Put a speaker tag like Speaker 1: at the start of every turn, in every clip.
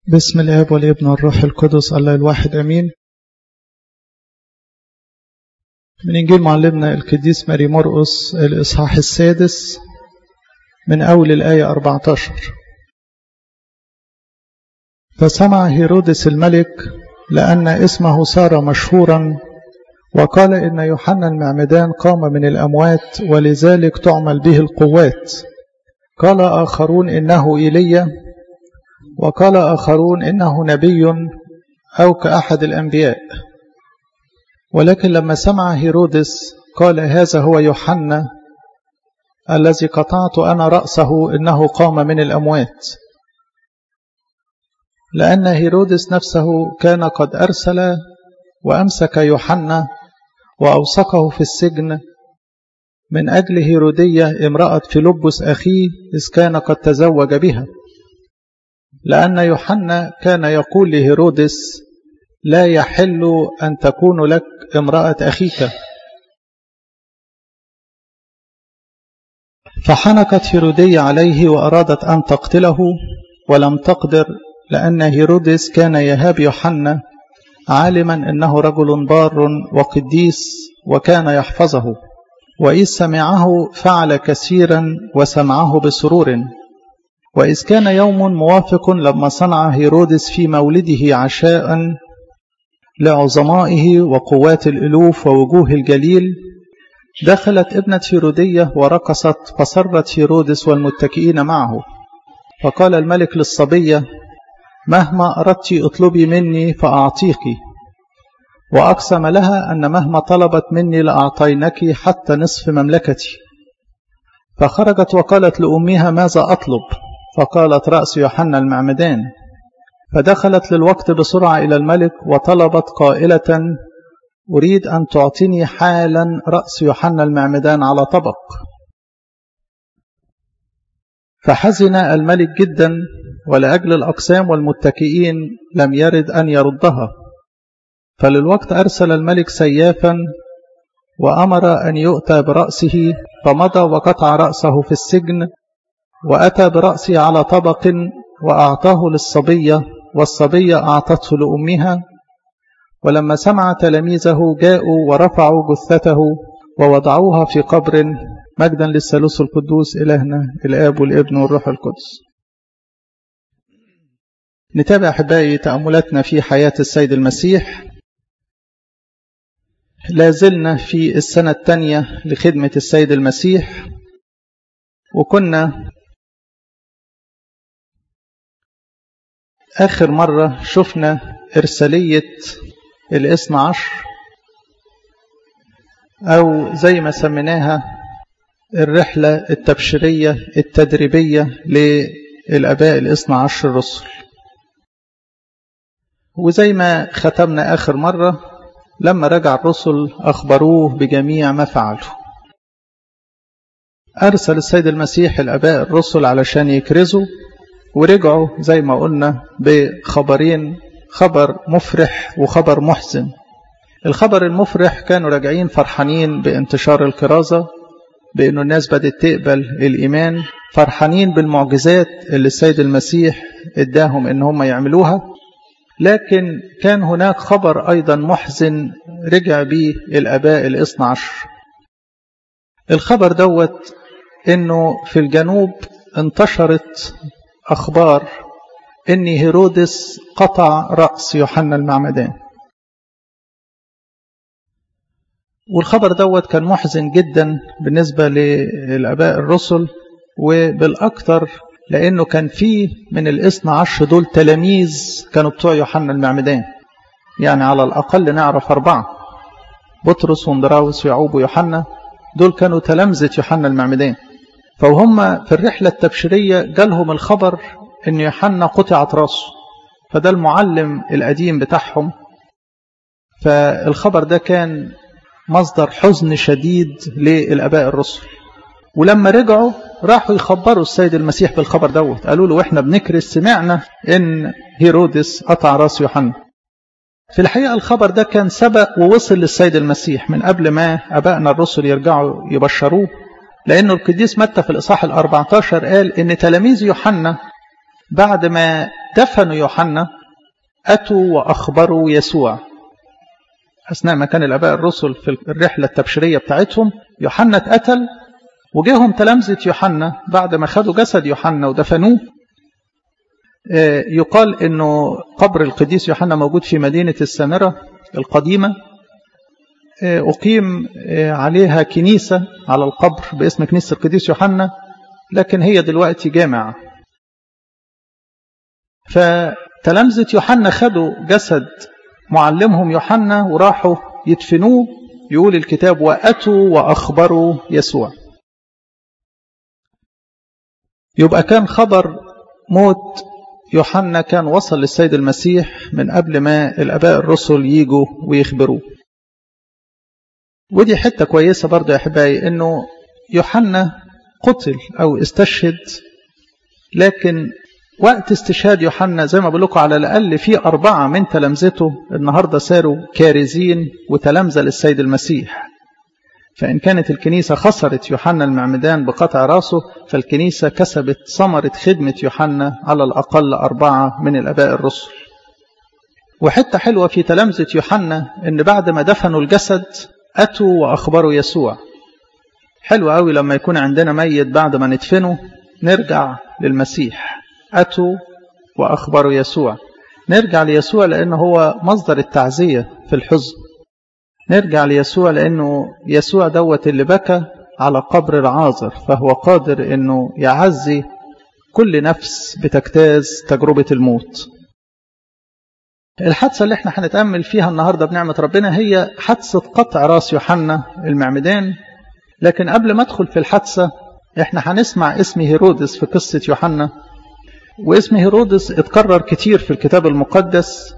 Speaker 1: بسم الاب والابن والروح القدس الله الواحد امين من انجيل معلمنا القديس ماري مرقس الاصحاح السادس من اول الايه 14 فسمع هيرودس الملك لان اسمه صار مشهورا وقال ان يوحنا المعمدان قام من الاموات ولذلك تعمل به القوات قال اخرون انه ايليا وقال آخرون إنه نبي أو كأحد الأنبياء ولكن لما سمع هيرودس قال هذا هو يوحنا الذي قطعت أنا رأسه إنه قام من الأموات لأن هيرودس نفسه كان قد أرسل وأمسك يوحنا وأوثقه في السجن من أجل هيرودية امرأة فيلبس أخيه إذ كان قد تزوج بها لأن يوحنا كان يقول لهيرودس لا يحل أن تكون لك امرأة أخيك فحنكت هيرودية عليه وأرادت أن تقتله ولم تقدر لأن هيرودس كان يهاب يوحنا عالما أنه رجل بار وقديس وكان يحفظه وإذ سمعه فعل كثيرا وسمعه بسرور وإذ كان يوم موافق لما صنع هيرودس في مولده عشاء لعظمائه وقوات الألوف ووجوه الجليل دخلت ابنة هيرودية ورقصت فصرت هيرودس والمتكئين معه فقال الملك للصبية مهما أردت اطلبي مني فأعطيك وأقسم لها أن مهما طلبت مني لأعطينك حتى نصف مملكتي فخرجت وقالت لأمها ماذا أطلب فقالت رأس يوحنا المعمدان فدخلت للوقت بسرعة إلى الملك وطلبت قائلة أريد أن تعطيني حالا رأس يوحنا المعمدان على طبق فحزن الملك جدا ولأجل الأقسام والمتكئين لم يرد أن يردها فللوقت أرسل الملك سيافا وأمر أن يؤتى برأسه فمضى وقطع رأسه في السجن وأتى برأسه على طبق وأعطاه للصبية والصبية أعطته لأمها ولما سمع تلاميذه جاءوا ورفعوا جثته ووضعوها في قبر مجدا للثالوث القدوس إلهنا الآب والابن والروح القدس نتابع أحبائي تأملاتنا في حياة السيد المسيح لا زلنا في السنة الثانية لخدمة السيد المسيح وكنا آخر مرة شفنا إرسالية الاثنى عشر أو زي ما سميناها الرحلة التبشيرية التدريبية للأباء الاثنى عشر الرسل وزي ما ختمنا آخر مرة لما رجع الرسل أخبروه بجميع ما فعلوا أرسل السيد المسيح الأباء الرسل علشان يكرزوا ورجعوا زي ما قلنا بخبرين خبر مفرح وخبر محزن الخبر المفرح كانوا راجعين فرحانين بانتشار الكرازة بأنه الناس بدأت تقبل الإيمان فرحانين بالمعجزات اللي السيد المسيح اداهم إن هم يعملوها لكن كان هناك خبر أيضا محزن رجع به الأباء الاثنى عشر الخبر دوت إنه في الجنوب انتشرت أخبار إن هيرودس قطع رأس يوحنا المعمدان والخبر دوت كان محزن جدا بالنسبة للأباء الرسل وبالأكثر لأنه كان فيه من الاثنى عشر دول تلاميذ كانوا بتوع يوحنا المعمدان يعني على الأقل نعرف أربعة بطرس وندراوس ويعقوب ويوحنا دول كانوا تلامذة يوحنا المعمدان فوهم في الرحلة التبشيرية جالهم الخبر ان يوحنا قطعت راسه فده المعلم القديم بتاعهم فالخبر ده كان مصدر حزن شديد للاباء الرسل ولما رجعوا راحوا يخبروا السيد المسيح بالخبر دوت قالوا له واحنا بنكرس سمعنا ان هيرودس قطع راس يوحنا في الحقيقة الخبر ده كان سبق ووصل للسيد المسيح من قبل ما أبائنا الرسل يرجعوا يبشروه لأنه القديس متى في الإصحاح ال 14 قال إن تلاميذ يوحنا بعد ما دفنوا يوحنا أتوا وأخبروا يسوع أثناء ما كان الآباء الرسل في الرحلة التبشيرية بتاعتهم يوحنا اتقتل وجيهم تلامذة يوحنا بعد ما خدوا جسد يوحنا ودفنوه يقال انه قبر القديس يوحنا موجود في مدينة السامرة القديمة أقيم عليها كنيسة على القبر باسم كنيسة القديس يوحنا لكن هي دلوقتي جامع فتلامذة يوحنا خدوا جسد معلمهم يوحنا وراحوا يدفنوه يقول الكتاب وأتوا وأخبروا يسوع يبقى كان خبر موت يوحنا كان وصل للسيد المسيح من قبل ما الآباء الرسل يجوا ويخبروه ودي حتة كويسة برضه يا أحبائي إنه يوحنا قتل أو استشهد لكن وقت استشهاد يوحنا زي ما بقول لكم على الأقل في أربعة من تلامذته النهاردة صاروا كارزين وتلامذة للسيد المسيح فإن كانت الكنيسة خسرت يوحنا المعمدان بقطع راسه فالكنيسة كسبت ثمرة خدمة يوحنا على الأقل أربعة من الأباء الرسل وحتة حلوة في تلامذة يوحنا إن بعد ما دفنوا الجسد أتوا وأخبروا يسوع حلو قوي لما يكون عندنا ميت بعد ما ندفنه نرجع للمسيح أتوا وأخبروا يسوع نرجع ليسوع لأنه هو مصدر التعزية في الحزن نرجع ليسوع لأنه يسوع دوت اللي بكى على قبر العازر فهو قادر أنه يعزي كل نفس بتجتاز تجربة الموت الحادثة اللي احنا هنتأمل فيها النهاردة بنعمة ربنا هي حادثة قطع راس يوحنا المعمدان لكن قبل ما ادخل في الحادثة احنا هنسمع اسم هيرودس في قصة يوحنا واسم هيرودس اتكرر كتير في الكتاب المقدس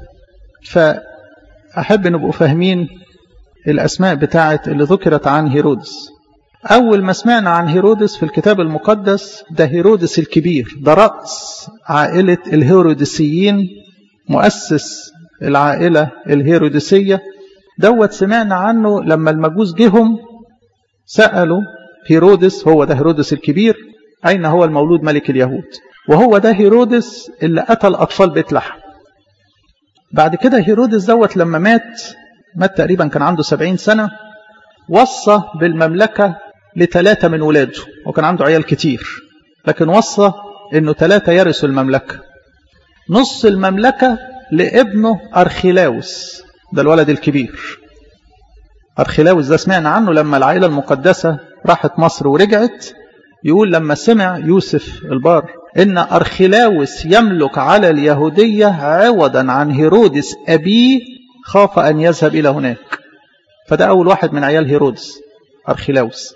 Speaker 1: فأحب نبقوا فاهمين الأسماء بتاعة اللي ذكرت عن هيرودس أول ما سمعنا عن هيرودس في الكتاب المقدس ده هيرودس الكبير ده رأس عائلة الهيرودسيين مؤسس العائلة الهيرودسية دوت سمعنا عنه لما المجوس جهم سألوا هيرودس هو ده هيرودس الكبير أين هو المولود ملك اليهود وهو ده هيرودس اللي قتل أطفال بيت لحم بعد كده هيرودس دوت لما مات مات تقريبا كان عنده سبعين سنة وصى بالمملكة لثلاثة من ولاده وكان عنده عيال كتير لكن وصى انه ثلاثة يرثوا المملكة نص المملكة لابنه أرخيلاوس ده الولد الكبير أرخيلاوس ده سمعنا عنه لما العائلة المقدسة راحت مصر ورجعت يقول لما سمع يوسف البار إن أرخيلاوس يملك على اليهودية عوضا عن هيرودس أبيه خاف أن يذهب إلى هناك فده أول واحد من عيال هيرودس أرخيلاوس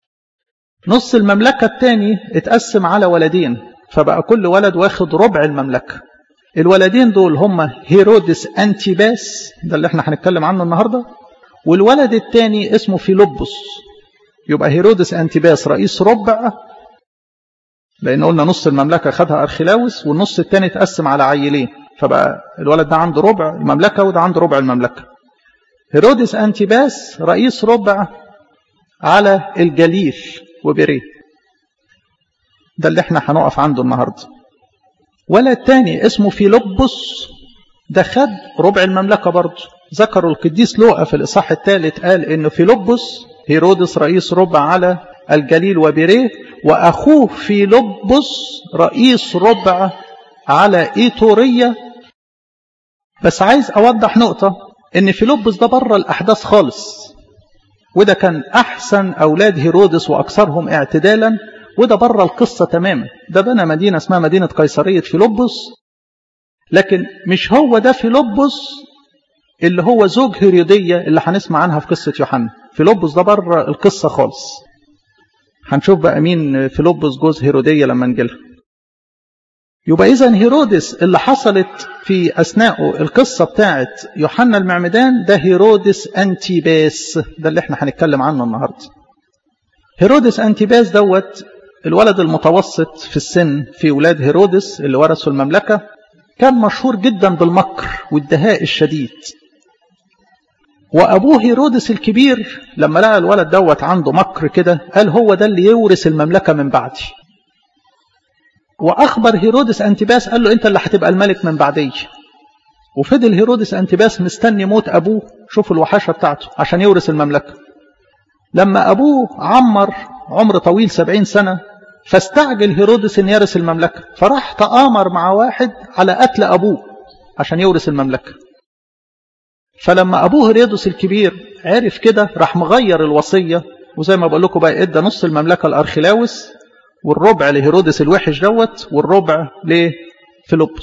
Speaker 1: نص المملكة الثاني اتقسم على ولدين فبقى كل ولد واخد ربع المملكة الولدين دول هم هيرودس أنتيباس ده اللي احنا هنتكلم عنه النهاردة والولد الثاني اسمه فيلبس يبقى هيرودس أنتيباس رئيس ربع لأن قلنا نص المملكة خدها أرخيلاوس والنص الثاني اتقسم على عيلين فبقى الولد ده عنده ربع المملكة وده عنده ربع المملكة هيرودس أنتيباس رئيس ربع على الجليل وبريه ده اللي احنا هنقف عنده النهاردة ولد تاني اسمه فيلبس ده خد ربع المملكة برضه ذكروا القديس لوقا في الإصحاح الثالث قال إنه فيلبس هيرودس رئيس ربع على الجليل وبريه وأخوه فيلبس رئيس ربع على إيتورية بس عايز أوضح نقطة إن فيلبس ده بره الأحداث خالص وده كان أحسن أولاد هيرودس وأكثرهم اعتدالا وده بره القصة تماما ده بنى مدينة اسمها مدينة قيصرية فيلبس لكن مش هو ده فيلبس اللي هو زوج هيرودية اللي هنسمع عنها في قصة يوحنا فيلبس ده بره القصة خالص هنشوف بقى مين فيلبس جوز هيرودية لما نجيلها يبقى إذا هيرودس اللي حصلت في أثناءه القصة بتاعت يوحنا المعمدان ده هيرودس أنتيباس ده اللي احنا هنتكلم عنه النهاردة هيرودس أنتيباس دوت الولد المتوسط في السن في ولاد هيرودس اللي ورثوا المملكة كان مشهور جدا بالمكر والدهاء الشديد وأبوه هيرودس الكبير لما لقى الولد دوت عنده مكر كده قال هو ده اللي يورث المملكة من بعدي وأخبر هيرودس أنتباس قال له أنت اللي هتبقى الملك من بعدي وفضل هيرودس أنتباس مستني موت أبوه شوفوا الوحشة بتاعته عشان يورث المملكة لما أبوه عمر عمر طويل سبعين سنة فاستعجل هيرودس أن يرث المملكة فراح تآمر مع واحد على قتل أبوه عشان يورث المملكة فلما أبوه هيرودس الكبير عرف كده راح مغير الوصية وزي ما بقول لكم بقى ادى نص المملكة لأرخلاوس والربع لهيرودس الوحش دوت والربع لفيلبس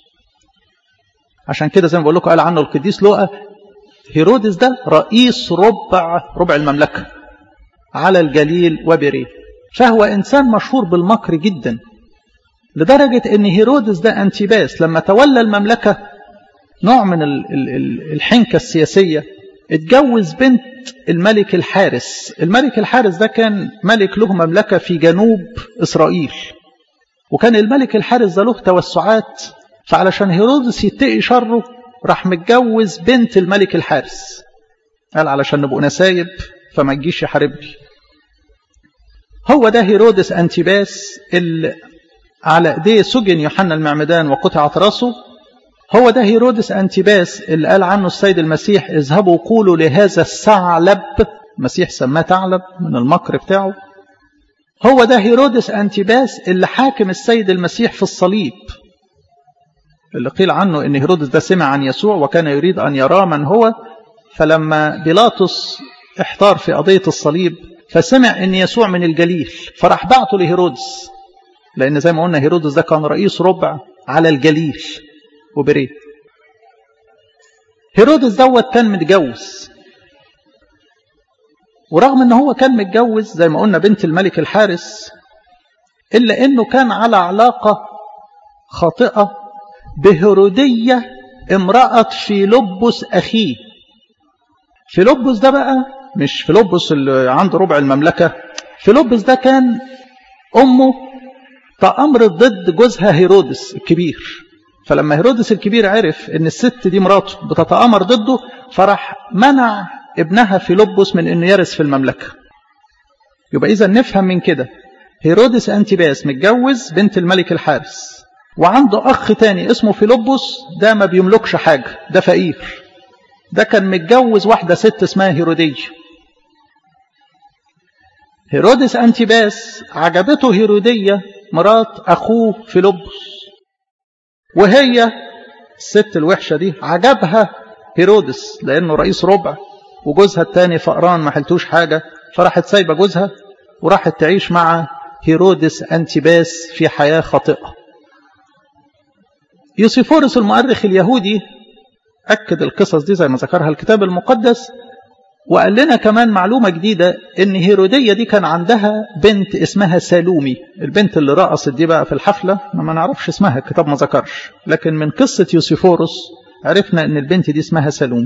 Speaker 1: عشان كده زي ما بقول لكم قال عنه القديس لوقا هيرودس ده رئيس ربع ربع المملكة على الجليل وبريه فهو إنسان مشهور بالمكر جدا لدرجة أن هيرودس ده أنتيباس لما تولى المملكة نوع من الحنكة السياسية اتجوز بنت الملك الحارس الملك الحارس ده كان ملك له مملكة في جنوب إسرائيل وكان الملك الحارس ده له توسعات فعلشان هيرودس يتقي شره راح متجوز بنت الملك الحارس قال علشان نبقوا نسايب فما تجيش يحاربني هو ده هيرودس أنتيباس اللي على ايديه سجن يوحنا المعمدان وقطعت راسه هو ده هيرودس أنتيباس اللي قال عنه السيد المسيح اذهبوا قولوا لهذا الثعلب المسيح سماه ثعلب من المكر بتاعه هو ده هيرودس أنتيباس اللي حاكم السيد المسيح في الصليب اللي قيل عنه ان هيرودس ده سمع عن يسوع وكان يريد أن يرى من هو فلما بيلاطس احتار في قضية الصليب فسمع ان يسوع من الجليل فراح بعته لهيرودس لان زي ما قلنا هيرودس ده كان رئيس ربع على الجليل وبريه هيرودس دوت كان متجوز ورغم ان هو كان متجوز زي ما قلنا بنت الملك الحارس الا انه كان على علاقة خاطئة بهرودية امرأة فيلبس أخيه فيلبس ده بقى مش فيلبس اللي عنده ربع المملكة فيلبس ده كان أمه تأمرت ضد جوزها هيرودس الكبير فلما هيرودس الكبير عرف ان الست دي مراته بتتآمر ضده فراح منع ابنها فيلبس من انه يرث في المملكة يبقى اذا نفهم من كده هيرودس انتباس متجوز بنت الملك الحارس وعنده اخ تاني اسمه فيلبس ده ما بيملكش حاجة ده فقير ده كان متجوز واحدة ست اسمها هيرودية هيرودس انتباس عجبته هيرودية مرات اخوه فيلبس وهي الست الوحشة دي عجبها هيرودس لأنه رئيس ربع وجوزها التاني فقران ما حلتوش حاجة فراحت سايبة جوزها وراحت تعيش مع هيرودس أنتباس في حياة خاطئة يوسيفورس المؤرخ اليهودي أكد القصص دي زي ما ذكرها الكتاب المقدس وقال لنا كمان معلومة جديدة ان هيرودية دي كان عندها بنت اسمها سالومي البنت اللي رقصت دي بقى في الحفلة ما نعرفش اسمها الكتاب ما ذكرش لكن من قصة يوسيفورس عرفنا ان البنت دي اسمها سالومي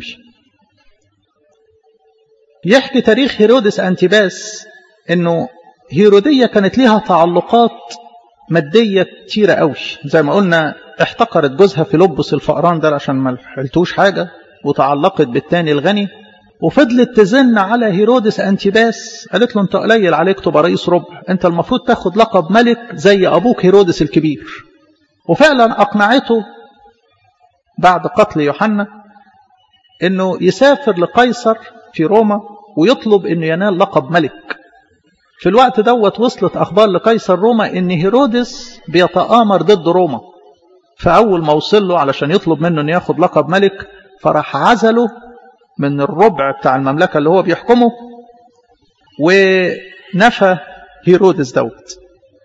Speaker 1: يحكي تاريخ هيرودس أنتباس انه هيرودية كانت ليها تعلقات مادية كتيرة قوي زي ما قلنا احتقرت جوزها في لبس الفقران ده عشان ما حلتوش حاجة وتعلقت بالتاني الغني وفضلت تزن على هيرودس أنتباس قالت له أنت قليل عليك تبقى رئيس ربع أنت المفروض تاخد لقب ملك زي أبوك هيرودس الكبير وفعلا أقنعته بعد قتل يوحنا أنه يسافر لقيصر في روما ويطلب أنه ينال لقب ملك في الوقت دوت وصلت أخبار لقيصر روما أن هيرودس بيتآمر ضد روما فأول ما وصل له علشان يطلب منه أن ياخد لقب ملك فراح عزله من الربع بتاع المملكة اللي هو بيحكمه ونفى هيرودس دوت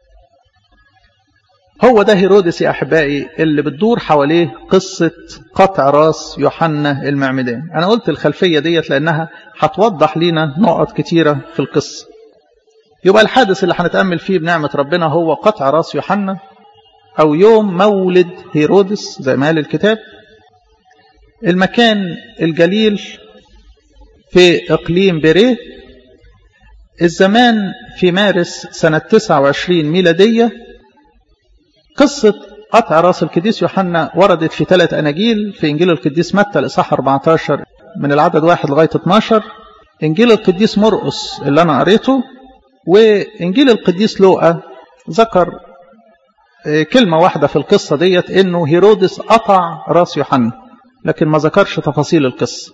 Speaker 1: هو ده هيرودس يا أحبائي اللي بتدور حواليه قصة قطع راس يوحنا المعمدان أنا قلت الخلفية ديت لأنها هتوضح لنا نقط كتيرة في القصة يبقى الحادث اللي هنتأمل فيه بنعمة ربنا هو قطع راس يوحنا أو يوم مولد هيرودس زي ما قال الكتاب المكان الجليل في إقليم بريه الزمان في مارس سنة 29 ميلادية قصة قطع راس القديس يوحنا وردت في ثلاث أناجيل في إنجيل القديس متى الإصحاح 14 من العدد 1 لغاية 12 إنجيل القديس مرقس اللي أنا قريته وإنجيل القديس لوقا ذكر كلمة واحدة في القصة ديت انه هيرودس قطع راس يوحنا لكن ما ذكرش تفاصيل القصة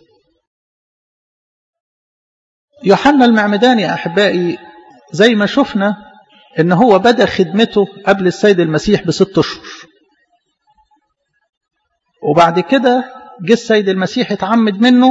Speaker 1: يوحنا المعمداني يا أحبائي زي ما شفنا ان هو بدأ خدمته قبل السيد المسيح بست اشهر وبعد كده جه السيد المسيح اتعمد منه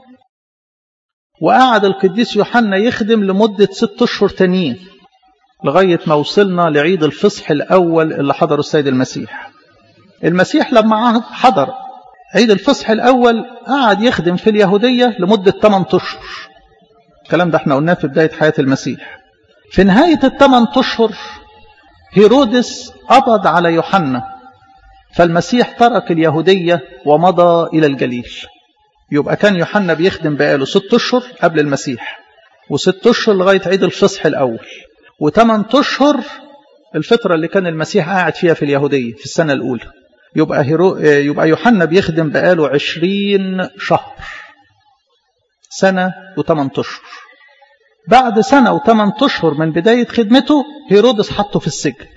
Speaker 1: وقعد القديس يوحنا يخدم لمدة ست اشهر تانيين لغاية ما وصلنا لعيد الفصح الأول اللي حضره السيد المسيح المسيح لما حضر عيد الفصح الأول قعد يخدم في اليهودية لمدة 8 أشهر الكلام ده احنا قلناه في بداية حياة المسيح في نهاية الثمان أشهر هيرودس قبض على يوحنا فالمسيح ترك اليهودية ومضى إلى الجليل يبقى كان يوحنا بيخدم بقاله ست أشهر قبل المسيح وست أشهر لغاية عيد الفصح الأول وثمان أشهر الفترة اللي كان المسيح قاعد فيها في اليهودية في السنة الأولى يبقى, هيرو يبقى يوحنا بيخدم بقاله عشرين شهر سنة وثمان أشهر بعد سنة وثمان أشهر من بداية خدمته هيرودس حطه في السجن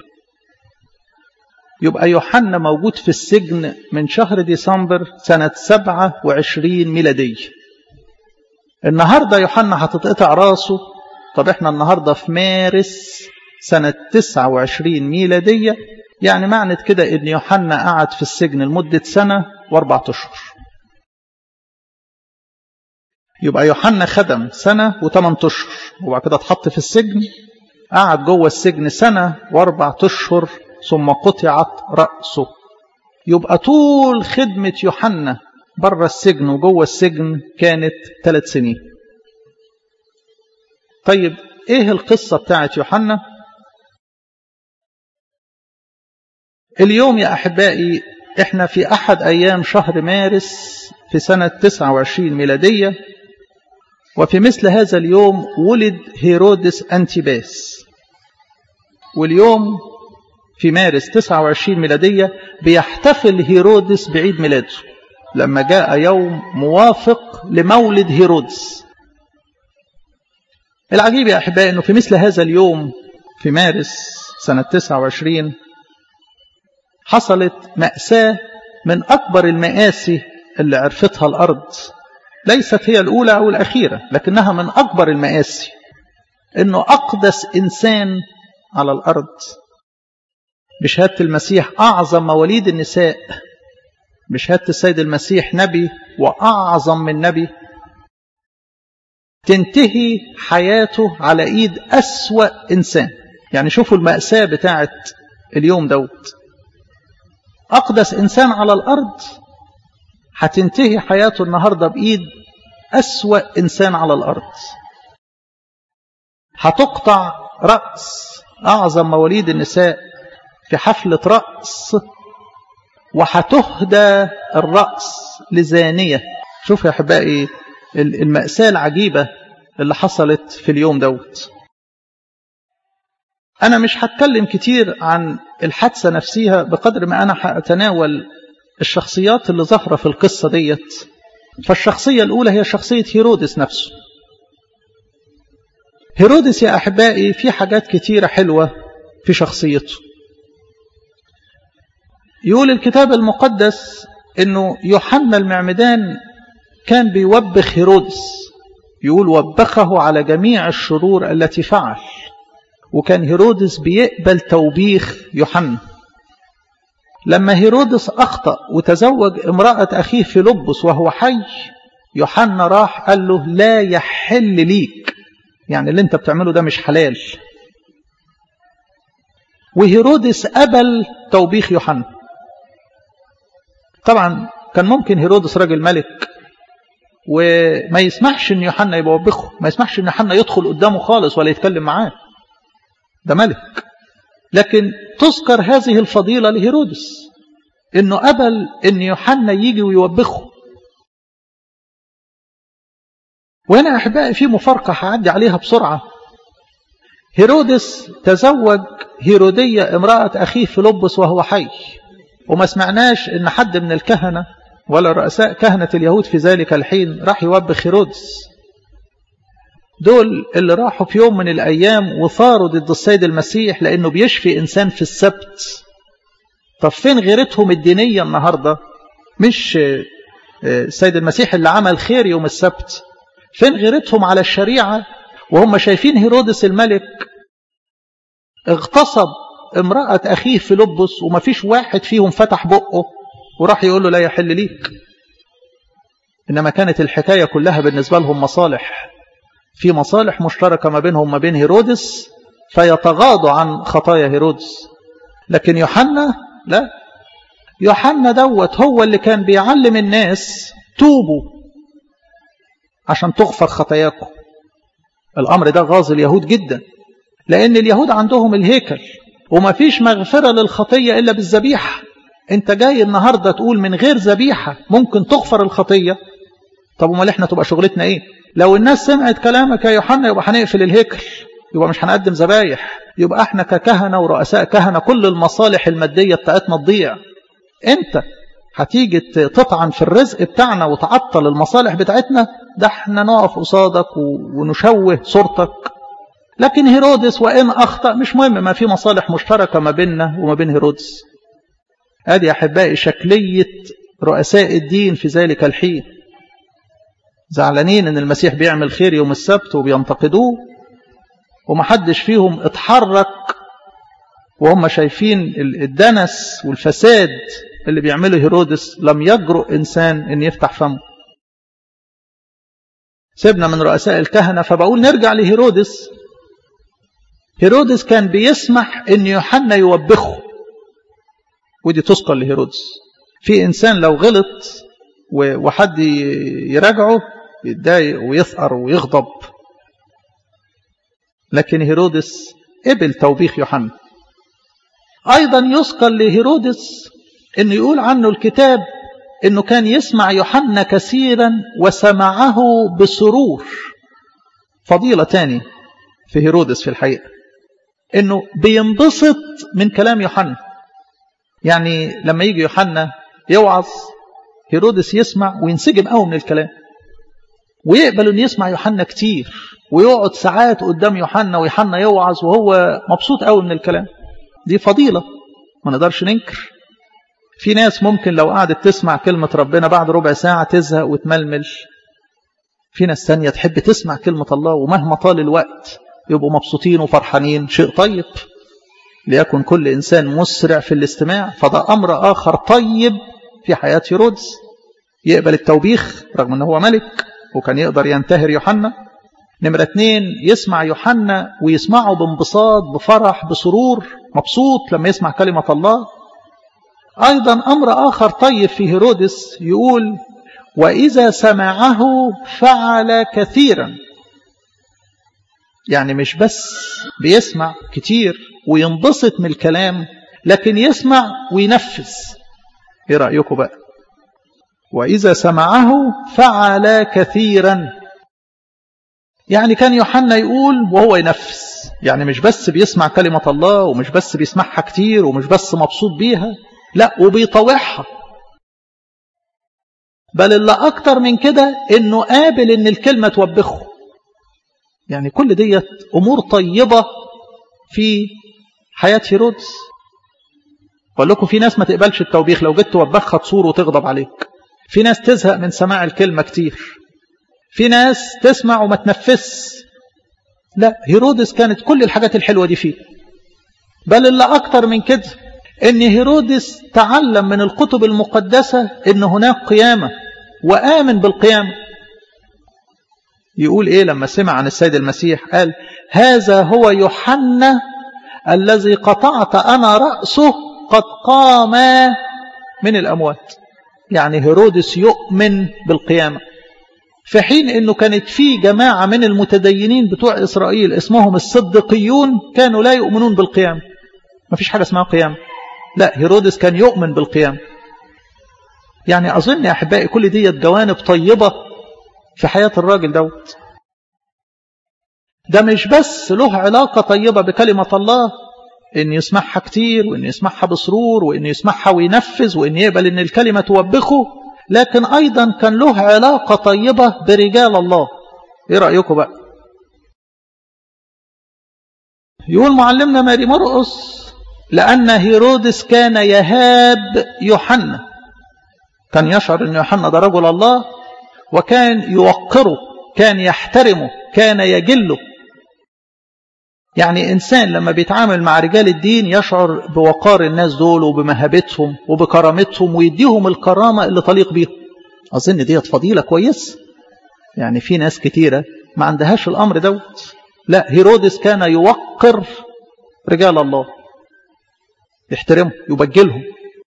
Speaker 1: يبقى يوحنا موجود في السجن من شهر ديسمبر سنة 27 ميلادية النهاردة يوحنا هتتقطع راسه طب احنا النهاردة في مارس سنة 29 ميلادية يعني معنى كده ان يوحنا قعد في السجن لمدة سنة واربعة اشهر يبقى يوحنا خدم سنة وثمان اشهر وبعد كده اتحط في السجن قعد جوه السجن سنة واربع اشهر ثم قطعت رأسه يبقى طول خدمة يوحنا بره السجن وجوه السجن كانت ثلاث سنين طيب ايه القصة بتاعت يوحنا اليوم يا أحبائي احنا في أحد أيام شهر مارس في سنة 29 ميلادية وفي مثل هذا اليوم ولد هيرودس أنتيباس واليوم في مارس 29 ميلادية بيحتفل هيرودس بعيد ميلاده لما جاء يوم موافق لمولد هيرودس العجيب يا أحبائي أنه في مثل هذا اليوم في مارس سنة 29 حصلت مأساة من أكبر المآسي اللي عرفتها الأرض ليست هي الأولى أو الأخيرة لكنها من أكبر المآسي أنه أقدس إنسان على الأرض بشهادة المسيح أعظم مواليد النساء بشهادة السيد المسيح نبي وأعظم من نبي تنتهي حياته على إيد أسوأ إنسان يعني شوفوا المأساة بتاعت اليوم دوت أقدس إنسان على الأرض هتنتهي حياته النهاردة بإيد أسوأ إنسان على الأرض هتقطع رأس أعظم مواليد النساء في حفلة رأس وهتهدى الرأس لزانية شوف يا أحبائي المأساة العجيبة اللي حصلت في اليوم دوت أنا مش هتكلم كتير عن الحادثة نفسها بقدر ما أنا هأتناول الشخصيات اللي ظاهرة في القصة ديت فالشخصية الأولى هي شخصية هيرودس نفسه هيرودس يا أحبائي في حاجات كتيرة حلوة في شخصيته يقول الكتاب المقدس أنه يوحنا المعمدان كان بيوبخ هيرودس يقول وبخه على جميع الشرور التي فعل وكان هيرودس بيقبل توبيخ يوحنا لما هيرودس أخطأ وتزوج امرأة أخيه فيلبس وهو حي يوحنا راح قال له لا يحل ليك يعني اللي انت بتعمله ده مش حلال وهيرودس قبل توبيخ يوحنا طبعا كان ممكن هيرودس راجل ملك وما يسمحش ان يوحنا يبقى وبخه ما يسمحش ان يوحنا يدخل قدامه خالص ولا يتكلم معاه ده ملك لكن تذكر هذه الفضيلة لهيرودس انه قبل ان يوحنا يجي ويوبخه وهنا احبائي في مفارقة هعدي عليها بسرعة هيرودس تزوج هيرودية امرأة أخيه فيلبس وهو حي وما سمعناش ان حد من الكهنة ولا رؤساء كهنة اليهود في ذلك الحين راح يوبخ هيرودس دول اللي راحوا في يوم من الأيام وثاروا ضد السيد المسيح لأنه بيشفي إنسان في السبت طب فين غيرتهم الدينية النهاردة مش السيد المسيح اللي عمل خير يوم السبت فين غيرتهم على الشريعة وهم شايفين هيرودس الملك اغتصب امرأة أخيه فيلبس وما فيش واحد فيهم فتح بقه وراح يقول له لا يحل ليك إنما كانت الحكاية كلها بالنسبة لهم مصالح في مصالح مشتركة ما بينهم ما بين هيرودس فيتغاضوا عن خطايا هيرودس لكن يوحنا لا يوحنا دوت هو اللي كان بيعلم الناس توبوا عشان تغفر خطاياكم الأمر ده غاظ اليهود جدا لأن اليهود عندهم الهيكل وما فيش مغفرة للخطية إلا بالذبيحة أنت جاي النهاردة تقول من غير ذبيحة ممكن تغفر الخطية طب امال احنا تبقى شغلتنا ايه لو الناس سمعت كلامك يا يوحنا يبقى هنقفل الهيكل يبقى مش هنقدم ذبايح يبقى احنا ككهنة ورؤساء كهنة كل المصالح المادية بتاعتنا تضيع انت هتيجي تطعن في الرزق بتاعنا وتعطل المصالح بتاعتنا ده احنا نقف قصادك ونشوه صورتك لكن هيرودس وإن أخطأ مش مهم ما في مصالح مشتركة ما بيننا وما بين هيرودس ادي أحبائي شكلية رؤساء الدين في ذلك الحين زعلانين ان المسيح بيعمل خير يوم السبت وبينتقدوه ومحدش فيهم اتحرك وهم شايفين الدنس والفساد اللي بيعمله هيرودس لم يجرؤ إنسان أن يفتح فمه سيبنا من رؤساء الكهنة فبقول نرجع لهيرودس هيرودس كان بيسمح أن يوحنا يوبخه ودي تذكر لهيرودس في إنسان لو غلط وحد يراجعه يتضايق ويثأر ويغضب لكن هيرودس قبل توبيخ يوحنا أيضا يذكر لهيرودس أنه يقول عنه الكتاب أنه كان يسمع يوحنا كثيرا وسمعه بسرور فضيلة تاني في هيرودس في الحقيقة أنه بينبسط من كلام يوحنا يعني لما يجي يوحنا يوعظ هيرودس يسمع وينسجم قوي من الكلام ويقبل أن يسمع يوحنا كتير ويقعد ساعات قدام يوحنا ويوحنا يوعظ وهو مبسوط قوي من الكلام دي فضيلة ما نقدرش ننكر في ناس ممكن لو قعدت تسمع كلمة ربنا بعد ربع ساعة تزهق وتململ في ناس ثانية تحب تسمع كلمة الله ومهما طال الوقت يبقوا مبسوطين وفرحانين شيء طيب ليكن كل إنسان مسرع في الاستماع فده أمر آخر طيب في حياة هيرودس يقبل التوبيخ رغم أنه هو ملك وكان يقدر ينتهر يوحنا نمرة اتنين يسمع يوحنا ويسمعه بانبساط بفرح بسرور مبسوط لما يسمع كلمة الله أيضا أمر آخر طيب في هيرودس يقول وإذا سمعه فعل كثيرا يعني مش بس بيسمع كتير وينبسط من الكلام لكن يسمع وينفذ ايه رأيكم بقى وإذا سمعه فعل كثيرا يعني كان يوحنا يقول وهو ينفذ يعني مش بس بيسمع كلمة الله ومش بس بيسمعها كتير ومش بس مبسوط بيها لا وبيطوعها بل اللي أكتر من كده إنه قابل إن الكلمة توبخه يعني كل ديت أمور طيبة في حياة هيرودس بقول لكم في ناس ما تقبلش التوبيخ لو جيت توبخها تصور وتغضب عليك في ناس تزهق من سماع الكلمة كتير في ناس تسمع وما تنفس لا هيرودس كانت كل الحاجات الحلوة دي فيه بل اللي أكتر من كده ان هيرودس تعلم من الكتب المقدسة ان هناك قيامة وآمن بالقيامة يقول ايه لما سمع عن السيد المسيح قال هذا هو يوحنا الذي قطعت انا رأسه قد قام من الاموات يعني هيرودس يؤمن بالقيامة في حين انه كانت في جماعة من المتدينين بتوع اسرائيل اسمهم الصدقيون كانوا لا يؤمنون بالقيامة ما فيش حاجة اسمها قيامة لا هيرودس كان يؤمن بالقيام يعني أظن يا أحبائي كل دي جوانب طيبة في حياة الراجل دوت ده مش بس له علاقة طيبة بكلمة الله إن يسمعها كتير وإن يسمعها بسرور وإن يسمعها وينفذ وإن يقبل إن الكلمة توبخه لكن أيضا كان له علاقة طيبة برجال الله إيه رأيكم بقى يقول معلمنا ماري مرقس لأن هيرودس كان يهاب يوحنا كان يشعر أن يوحنا ده رجل الله وكان يوقره كان يحترمه كان يجله يعني إنسان لما بيتعامل مع رجال الدين يشعر بوقار الناس دول وبمهابتهم وبكرامتهم ويديهم الكرامة اللي تليق بيهم أظن ديت فضيلة كويس يعني في ناس كتيرة ما عندهاش الأمر دوت لا هيرودس كان يوقر رجال الله يحترمهم يبجلهم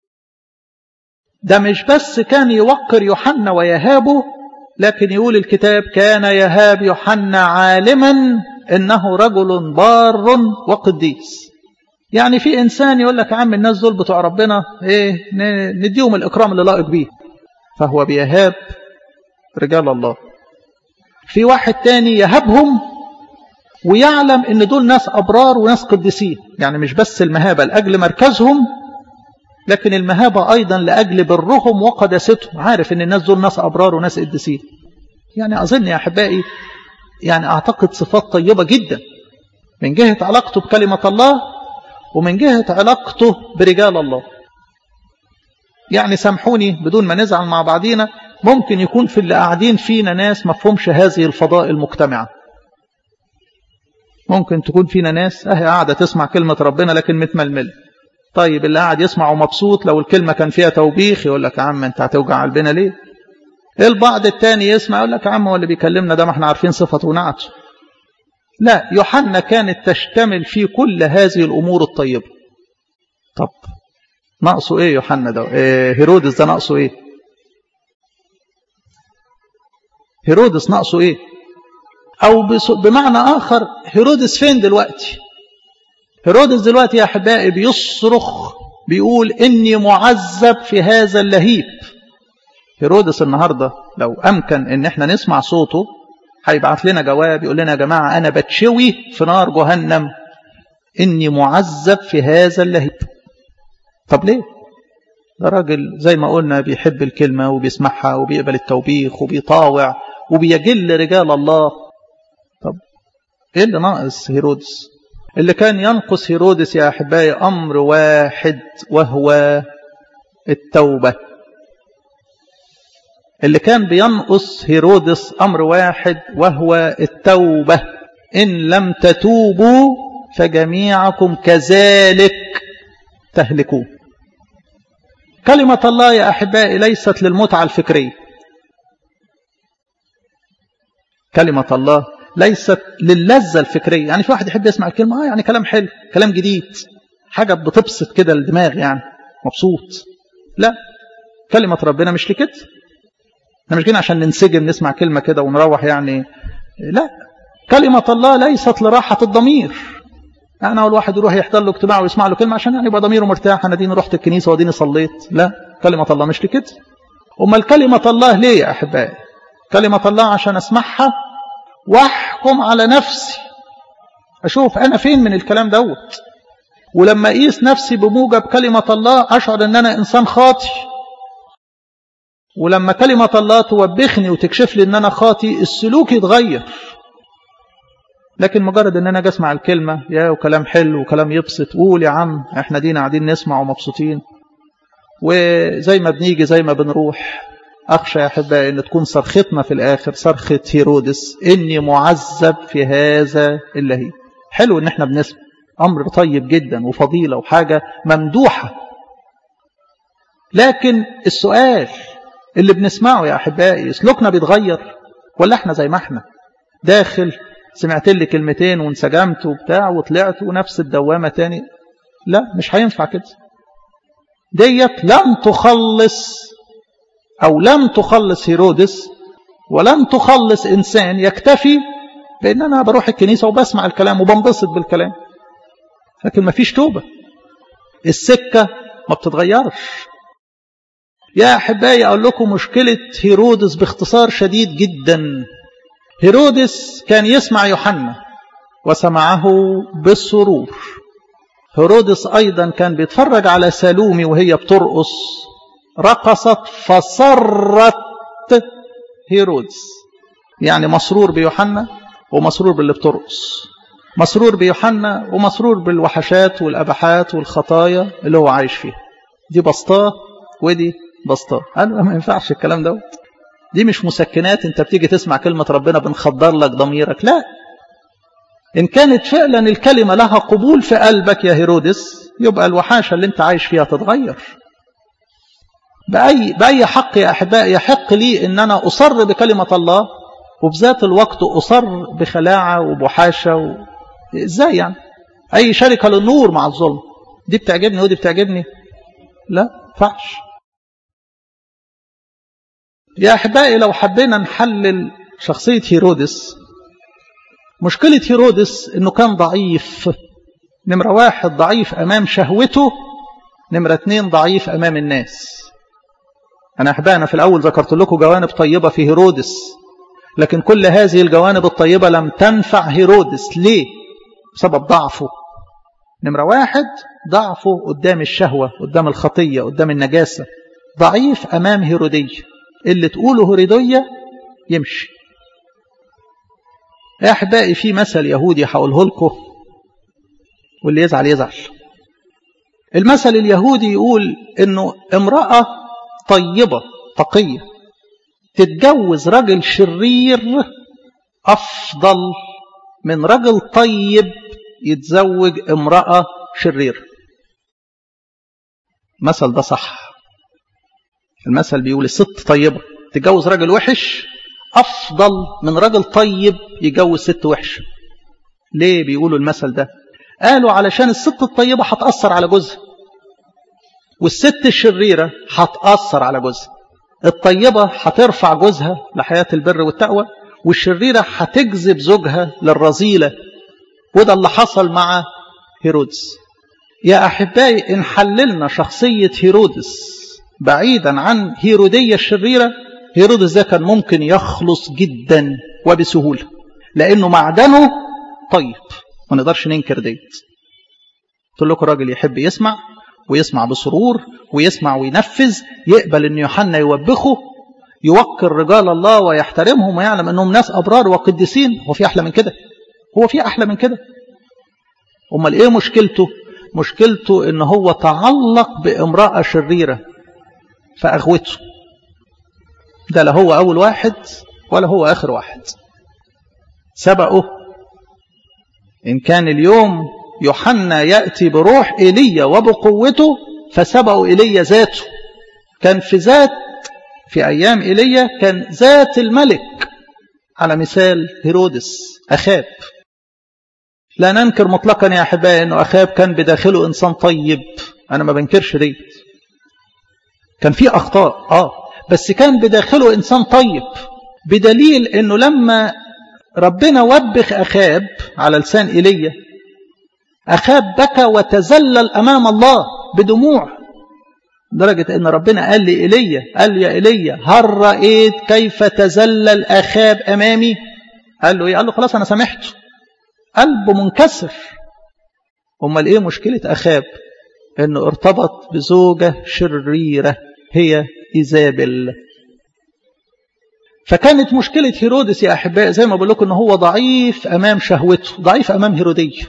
Speaker 1: ده مش بس كان يوقر يوحنا ويهابه لكن يقول الكتاب كان يهاب يوحنا عالما انه رجل بار وقديس يعني في انسان يقول لك يا عم الناس دول بتوع ربنا ايه نديهم الاكرام اللي لائق بيه فهو بيهاب رجال الله في واحد تاني يهبهم ويعلم ان دول ناس ابرار وناس قديسين يعني مش بس المهابه لاجل مركزهم لكن المهابه ايضا لاجل برهم وقداستهم عارف ان الناس دول ناس ابرار وناس قديسين يعني اظن يا احبائي يعني اعتقد صفات طيبه جدا من جهه علاقته بكلمه الله ومن جهه علاقته برجال الله يعني سامحوني بدون ما نزعل مع بعضينا ممكن يكون في اللي قاعدين فينا ناس مفهومش هذه الفضائل المجتمعه ممكن تكون فينا ناس اهي قاعده تسمع كلمه ربنا لكن متململ طيب اللي قاعد يسمع ومبسوط لو الكلمه كان فيها توبيخ يقول لك يا عم انت هتوجع قلبنا ليه البعض التاني يسمع يقول لك يا عم هو اللي بيكلمنا ده ما احنا عارفين صفته ونعته لا يوحنا كانت تشتمل في كل هذه الامور الطيبه طب ناقصه ايه يوحنا ده إيه هيرودس ده ناقصه ايه هيرودس ناقصه ايه او بمعنى اخر هيرودس فين دلوقتي هيرودس دلوقتي يا احبائي بيصرخ بيقول اني معذب في هذا اللهيب هيرودس النهارده لو امكن ان احنا نسمع صوته هيبعت لنا جواب يقول لنا يا جماعه انا بتشوي في نار جهنم اني معذب في هذا اللهيب طب ليه ده راجل زي ما قلنا بيحب الكلمه وبيسمعها وبيقبل التوبيخ وبيطاوع وبيجل رجال الله طب ايه اللي ناقص هيرودس اللي كان ينقص هيرودس يا احبائي امر واحد وهو التوبه اللي كان بينقص هيرودس امر واحد وهو التوبه ان لم تتوبوا فجميعكم كذلك تهلكون كلمه الله يا احبائي ليست للمتعه الفكريه كلمه الله ليست للذة الفكرية يعني في واحد يحب يسمع الكلمة آه يعني كلام حلو كلام جديد حاجة بتبسط كده الدماغ يعني مبسوط لا كلمة ربنا مش لكده احنا مش جينا عشان ننسجم نسمع كلمة كده ونروح يعني لا كلمة الله ليست لراحة الضمير يعني أول واحد يروح يحضر له اجتماع ويسمع له كلمة عشان يعني يبقى ضميره مرتاح أنا ديني رحت الكنيسة وديني صليت لا كلمة الله مش لكده أمال كلمة الله ليه يا أحبائي كلمة الله عشان أسمعها واحكم على نفسي اشوف انا فين من الكلام دوت ولما اقيس نفسي بموجب كلمة الله اشعر ان انا انسان خاطي ولما كلمة الله توبخني وتكشف لي ان انا خاطي السلوك يتغير لكن مجرد ان انا اجي اسمع الكلمة يا وكلام حلو وكلام يبسط قول يا عم احنا دينا قاعدين نسمع ومبسوطين وزي ما بنيجي زي ما بنروح أخشى يا أحبائي أن تكون صرختنا في الآخر صرخة هيرودس إني معذب في هذا اللهيب حلو إن احنا بنسمع أمر طيب جدا وفضيلة وحاجة ممدوحة لكن السؤال اللي بنسمعه يا أحبائي سلوكنا بيتغير ولا احنا زي ما احنا داخل سمعت لي كلمتين وانسجمت وبتاع وطلعت ونفس الدوامة تاني لا مش هينفع كده ديت لم تخلص أو لم تخلص هيرودس ولم تخلص إنسان يكتفي بأن أنا بروح الكنيسة وبسمع الكلام وبنبسط بالكلام لكن ما فيش توبة السكة ما بتتغيرش يا أحبائي أقول لكم مشكلة هيرودس باختصار شديد جدا هيرودس كان يسمع يوحنا وسمعه بالسرور هيرودس أيضا كان بيتفرج على سالومي وهي بترقص رقصت فصرت هيرودس يعني مسرور بيوحنا ومسرور باللي بترقص مسرور بيوحنا ومسرور بالوحشات والأبحات والخطايا اللي هو عايش فيها دي بسطاه ودي بسطاه قالوا ما ينفعش الكلام دوت دي مش مسكنات انت بتيجي تسمع كلمة ربنا بنخدر لك ضميرك لا إن كانت فعلا الكلمة لها قبول في قلبك يا هيرودس يبقى الوحاشة اللي انت عايش فيها تتغير بأي, بأي حق يا أحبائي يحق لي أن أنا أصر بكلمة الله وبذات الوقت أصر بخلاعة وبحاشة و... إزاي يعني أي شركة للنور مع الظلم دي بتعجبني ودي بتعجبني لا فعش يا أحبائي لو حبينا نحلل شخصية هيرودس مشكلة هيرودس أنه كان ضعيف نمرة واحد ضعيف أمام شهوته نمرة اتنين ضعيف أمام الناس أنا أحبائنا في الأول ذكرت لكم جوانب طيبة في هيرودس لكن كل هذه الجوانب الطيبة لم تنفع هيرودس ليه؟ بسبب ضعفه نمرة واحد ضعفه قدام الشهوة قدام الخطية قدام النجاسة ضعيف أمام هيرودية اللي تقوله هيرودية يمشي يا أحبائي في مثل يهودي هقوله لكم واللي يزعل يزعل المثل اليهودي يقول انه امرأة طيبة تقية تتجوز رجل شرير أفضل من رجل طيب يتزوج امرأة شرير المثل ده صح المثل بيقول الست طيبة تتجوز راجل وحش أفضل من راجل طيب يجوز ست وحش ليه بيقولوا المثل ده قالوا علشان الست الطيبة هتأثر على جوزها والست الشريرة هتأثر على جوزها الطيبة هترفع جوزها لحياة البر والتقوى والشريرة هتجذب زوجها للرذيلة وده اللي حصل مع هيرودس يا أحبائي إن حللنا شخصية هيرودس بعيدا عن هيرودية الشريرة هيرودس ده كان ممكن يخلص جدا وبسهولة لأنه معدنه طيب ما نقدرش ننكر ديت قلت لكم راجل يحب يسمع ويسمع بسرور ويسمع وينفذ يقبل ان يوحنا يوبخه يوقر رجال الله ويحترمهم ويعلم انهم ناس ابرار وقديسين هو في احلى من كده هو في احلى من كده امال ايه مشكلته مشكلته ان هو تعلق بامراه شريره فاغوته ده لا هو اول واحد ولا هو اخر واحد سبقه ان كان اليوم يوحنا يأتي بروح إيليا وبقوته فسبقوا إيليا ذاته كان في ذات في أيام إيليا كان ذات الملك على مثال هيرودس أخاب لا ننكر مطلقا يا أحبائي أنه أخاب كان بداخله إنسان طيب أنا ما بنكرش ديت كان في أخطاء آه بس كان بداخله إنسان طيب بدليل أنه لما ربنا وبخ أخاب على لسان إيليا أخاب بكى وتزلل أمام الله بدموع لدرجة أن ربنا قال لي إيليا قال لي يا إيليا هل رأيت كيف تزلل أخاب أمامي قال له إيه قال له خلاص أنا سامحته قلبه منكسر أمال إيه مشكلة أخاب أنه ارتبط بزوجة شريرة هي إيزابل فكانت مشكلة هيرودس يا أحباء زي ما بقول لكم أنه هو ضعيف أمام شهوته ضعيف أمام هيرودية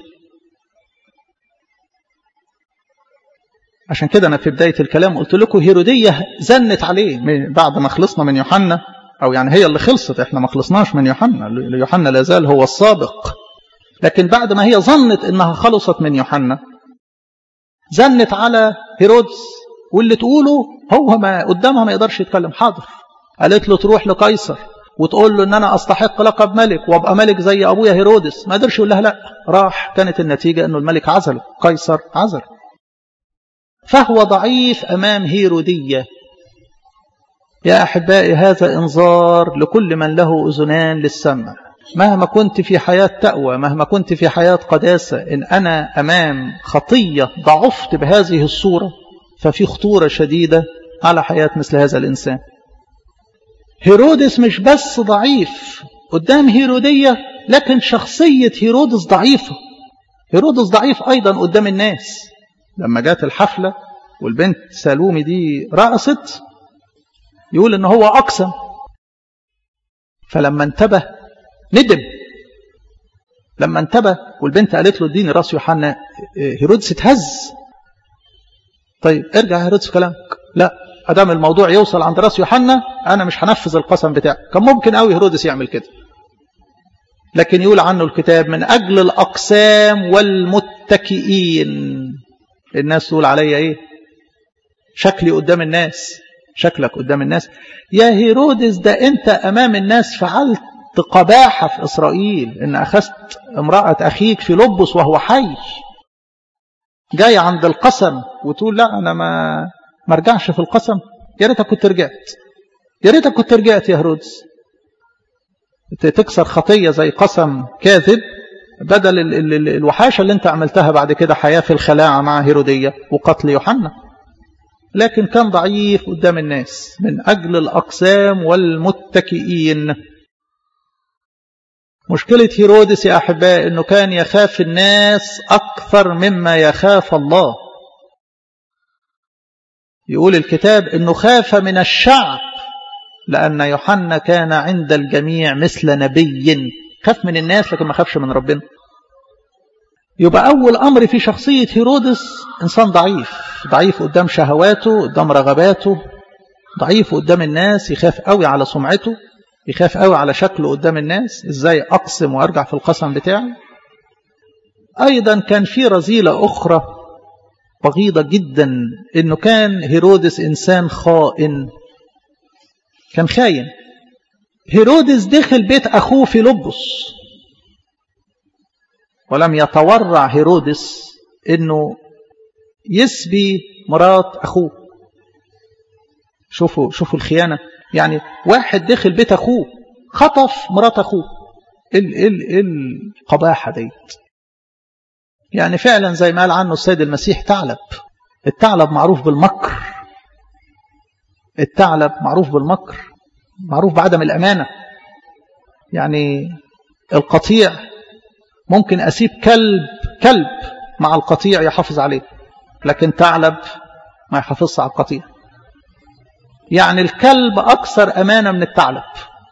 Speaker 1: عشان كده أنا في بداية الكلام قلت لكم هيرودية زنت عليه بعد ما خلصنا من يوحنا أو يعني هي اللي خلصت إحنا ما خلصناش من يوحنا يوحنا لازال هو السابق لكن بعد ما هي ظنت إنها خلصت من يوحنا زنت على هيرودس واللي تقوله هو ما قدامها ما يقدرش يتكلم حاضر قالت له تروح لقيصر وتقول له ان انا استحق لقب ملك وابقى ملك زي ابويا هيرودس ما قدرش يقول لها لا راح كانت النتيجه انه الملك عزله قيصر عزله فهو ضعيف أمام هيرودية يا أحبائي هذا إنذار لكل من له أذنان للسمع مهما كنت في حياة تقوى مهما كنت في حياة قداسة إن أنا أمام خطية ضعفت بهذه الصورة ففي خطورة شديدة على حياة مثل هذا الإنسان هيرودس مش بس ضعيف قدام هيرودية لكن شخصية هيرودس ضعيفة هيرودس ضعيف أيضا قدام الناس لما جات الحفلة والبنت سالومي دي رقصت يقول ان هو اقسم فلما انتبه ندم لما انتبه والبنت قالت له اديني راس يوحنا هيرودس اتهز طيب ارجع يا هيرودس كلامك لا ادام الموضوع يوصل عند راس يوحنا انا مش هنفذ القسم بتاعي كان ممكن قوي هيرودس يعمل كده لكن يقول عنه الكتاب من اجل الاقسام والمتكئين الناس تقول عليا ايه شكلي قدام الناس شكلك قدام الناس يا هيرودس ده انت امام الناس فعلت قباحة في إسرائيل إن أخذت امرأة أخيك في لبس وهو حي جاي عند القسم وتقول لا أنا ما ما ارجعش في القسم يا ريتك كنت رجعت يا ريتك كنت رجعت يا هيرودس تكسر خطية زي قسم كاذب بدل ال ال ال الوحاشة اللي انت عملتها بعد كده حياة في الخلاعة مع هيرودية وقتل يوحنا لكن كان ضعيف قدام الناس من أجل الأقسام والمتكئين مشكلة هيرودس يا أحباء أنه كان يخاف الناس أكثر مما يخاف الله يقول الكتاب أنه خاف من الشعب لأن يوحنا كان عند الجميع مثل نبي خاف من الناس لكن ما خافش من ربنا يبقى أول أمر في شخصية هيرودس إنسان ضعيف ضعيف قدام شهواته قدام رغباته ضعيف قدام الناس يخاف قوي على سمعته يخاف قوي على شكله قدام الناس ازاي اقسم وارجع في القسم بتاعي ايضا كان في رذيلة اخرى بغيضة جدا انه كان هيرودس انسان خائن كان خاين هيرودس دخل بيت اخوه في لبس ولم يتورع هيرودس انه يسبي مرات اخوه شوفوا شوفوا الخيانه يعني واحد دخل بيت اخوه خطف مرات اخوه ال ال القباحه ديت يعني فعلا زي ما قال عنه السيد المسيح ثعلب الثعلب معروف بالمكر الثعلب معروف بالمكر معروف بعدم الامانه يعني القطيع ممكن اسيب كلب كلب مع القطيع يحافظ عليه لكن ثعلب ما يحافظش على القطيع يعني الكلب أكثر أمانة من الثعلب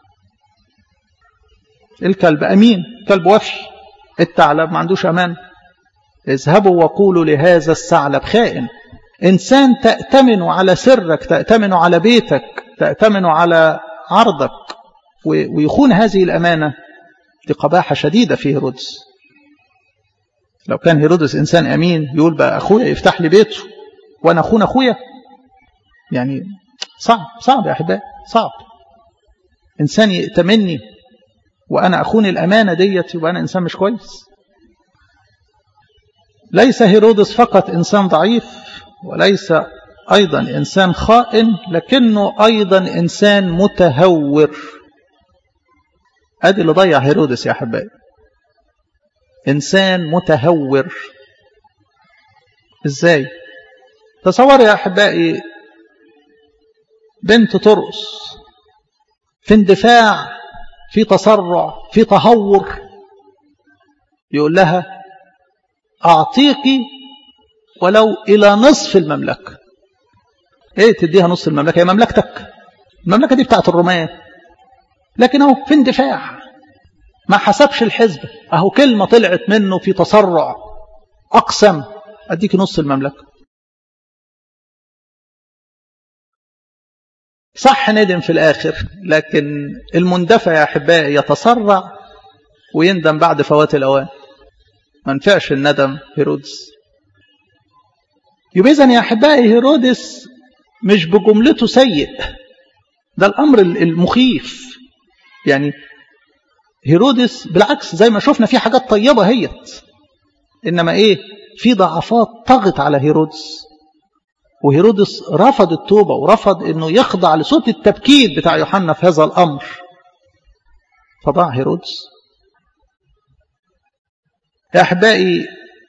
Speaker 1: الكلب أمين كلب وفي الثعلب ما عندوش أمان اذهبوا وقولوا لهذا الثعلب خائن إنسان تأتمن على سرك تأتمن على بيتك تأتمن على عرضك ويخون هذه الأمانة دي قباحة شديدة في هيرودس لو كان هيرودس إنسان أمين يقول بقى أخويا يفتح لي بيته وأنا أخون أخويا يعني صعب صعب يا أحبائي صعب إنسان يأتمني وأنا أخون الأمانة ديت يبقى أنا إنسان مش كويس ليس هيرودس فقط إنسان ضعيف وليس أيضا إنسان خائن لكنه أيضا إنسان متهور أدي اللي ضيع هيرودس يا أحبائي إنسان متهور إزاي تصور يا أحبائي بنت ترقص في اندفاع في تسرع في تهور يقول لها أعطيك ولو إلى نصف المملكة إيه تديها نصف المملكة هي مملكتك المملكة دي بتاعت الرومان لكن أهو في اندفاع ما حسبش الحزب أهو كلمة طلعت منه في تسرع أقسم أديك نص المملكة صح ندم في الآخر لكن المندفع يا أحبائي يتسرع ويندم بعد فوات الأوان ما نفعش الندم هيرودس يبقى إذن يا أحبائي هيرودس مش بجملته سيء ده الأمر المخيف يعني هيرودس بالعكس زي ما شفنا في حاجات طيبة هيت إنما إيه في ضعفات طغت على هيرودس وهيرودس رفض التوبة ورفض أنه يخضع لصوت التبكيت بتاع يوحنا في هذا الأمر فضاع هيرودس يا أحبائي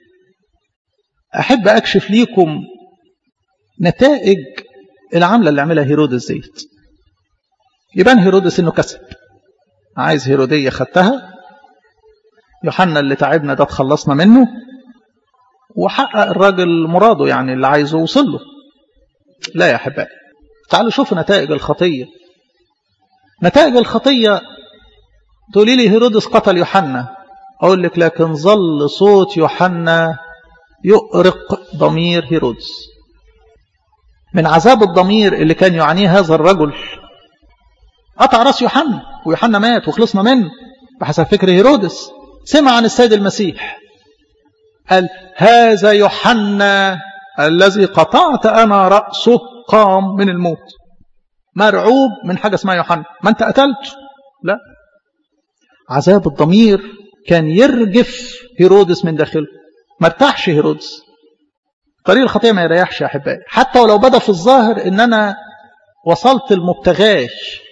Speaker 1: أحب أكشف ليكم نتائج العملة اللي عملها هيرودس ديت يبان هيرودس انه كسب عايز هيرودية خدتها يوحنا اللي تعبنا ده تخلصنا منه وحقق الراجل مراده يعني اللي عايزه وصل له لا يا أحبائي تعالوا شوفوا نتائج الخطية نتائج الخطية تقولي لي هيرودس قتل يوحنا أقول لك لكن ظل صوت يوحنا يؤرق ضمير هيرودس من عذاب الضمير اللي كان يعانيه هذا الرجل قطع راس يوحنا ويوحنا مات وخلصنا منه بحسب فكر هيرودس سمع عن السيد المسيح قال هذا يوحنا الذي قطعت أنا رأسه قام من الموت مرعوب من حاجة اسمها يوحنا ما أنت قتلته لا عذاب الضمير كان يرجف هيرودس من داخله ما ارتاحش هيرودس طريق الخطية ما يريحش يا أحبائي حتى ولو بدا في الظاهر إن أنا وصلت المبتغاش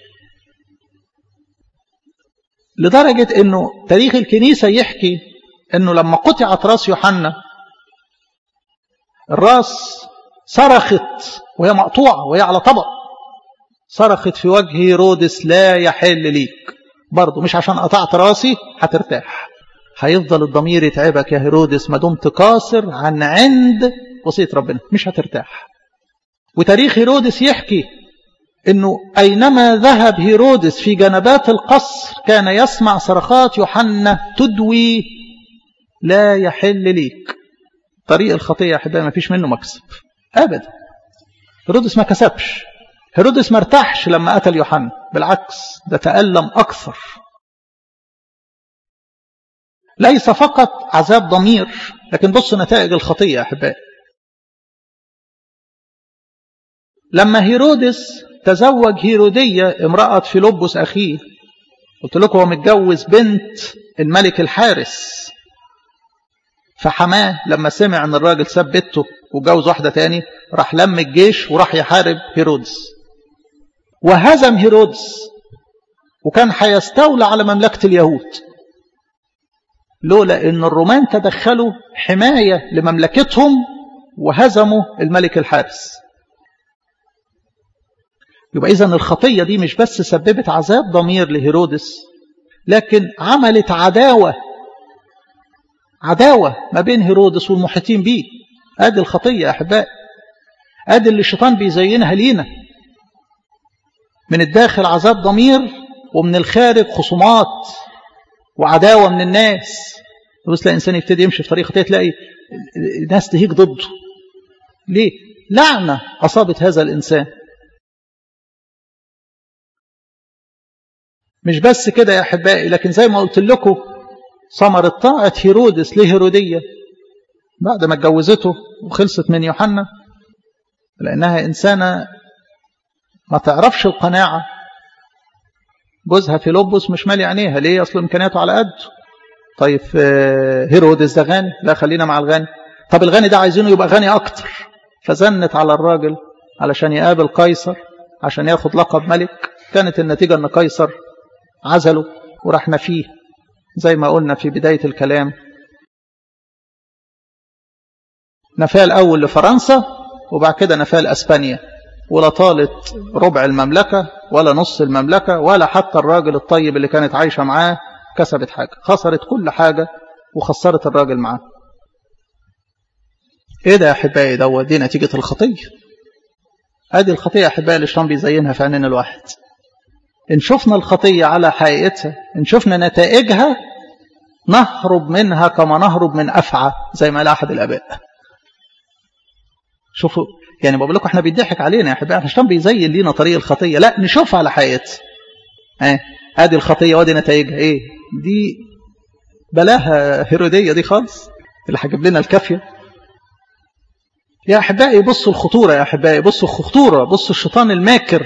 Speaker 1: لدرجة أنه تاريخ الكنيسة يحكي أنه لما قطعت راس يوحنا الراس صرخت وهي مقطوعة وهي على طبق صرخت في وجه هيرودس لا يحل ليك برضه مش عشان قطعت راسي هترتاح هيفضل الضمير يتعبك يا هيرودس ما دمت قاصر عن عند وصية ربنا مش هترتاح وتاريخ هيرودس يحكي انه اينما ذهب هيرودس في جنبات القصر كان يسمع صرخات يوحنا تدوي لا يحل ليك طريق الخطيه يا احبائي ما فيش منه مكسب ابدا هيرودس ما كسبش هيرودس ما ارتاحش لما قتل يوحنا بالعكس ده تألم اكثر ليس فقط عذاب ضمير لكن بص نتائج الخطيه يا احبائي لما هيرودس تزوج هيرودية امرأة فيلبس أخيه قلت لكم هو متجوز بنت الملك الحارس فحماه لما سمع ان الراجل ساب بنته وجوز واحدة تاني راح لم الجيش وراح يحارب هيرودس وهزم هيرودس وكان هيستولى على مملكة اليهود لولا ان الرومان تدخلوا حماية لمملكتهم وهزموا الملك الحارس يبقى إذا الخطية دي مش بس سببت عذاب ضمير لهيرودس لكن عملت عداوة عداوة ما بين هيرودس والمحيطين بيه ادي الخطية يا أحبائي ادي اللي الشيطان بيزينها لينا من الداخل عذاب ضمير ومن الخارج خصومات وعداوة من الناس بس تلاقي إنسان يبتدي يمشي في طريق خطية تلاقي الناس تهيج ضده ليه؟ لعنة أصابت هذا الإنسان مش بس كده يا أحبائي لكن زي ما قلت لكم ثمرة طاعة هيرودس لهيرودية بعد ما اتجوزته وخلصت من يوحنا لأنها إنسانة ما تعرفش القناعة جوزها فيلبس مش مالي عينيها ليه أصل إمكانياته على قده طيب هيرودس ده غني لا خلينا مع الغني طب الغني ده عايزينه يبقى غني أكتر فزنت على الراجل علشان يقابل قيصر عشان ياخد لقب ملك كانت النتيجة أن قيصر عزله وراح نفيه زي ما قلنا في بداية الكلام نفاه الأول لفرنسا وبعد كده نفاه لأسبانيا ولا طالت ربع المملكة ولا نص المملكة ولا حتى الراجل الطيب اللي كانت عايشة معاه كسبت حاجة خسرت كل حاجة وخسرت الراجل معاه ايه ده يا احبائي دوت دي نتيجة الخطية ادي الخطية يا احبائي اللي الشيطان بيزينها في عينين الواحد إن شفنا الخطية على حقيقتها إن شفنا نتائجها نهرب منها كما نهرب من أفعى زي ما قال أحد الآباء شوفوا يعني بقول لكم احنا بيضحك علينا يا احبائي الشيطان بيزين لينا طريق الخطيه لا نشوفها على حقيقتها اه ادي الخطيه وادي نتائجها ايه دي بلاها هيروديه دي خالص اللي هجيب لنا الكافيه يا احبائي بصوا الخطوره يا احبائي بصوا الخطوره بصوا الشيطان الماكر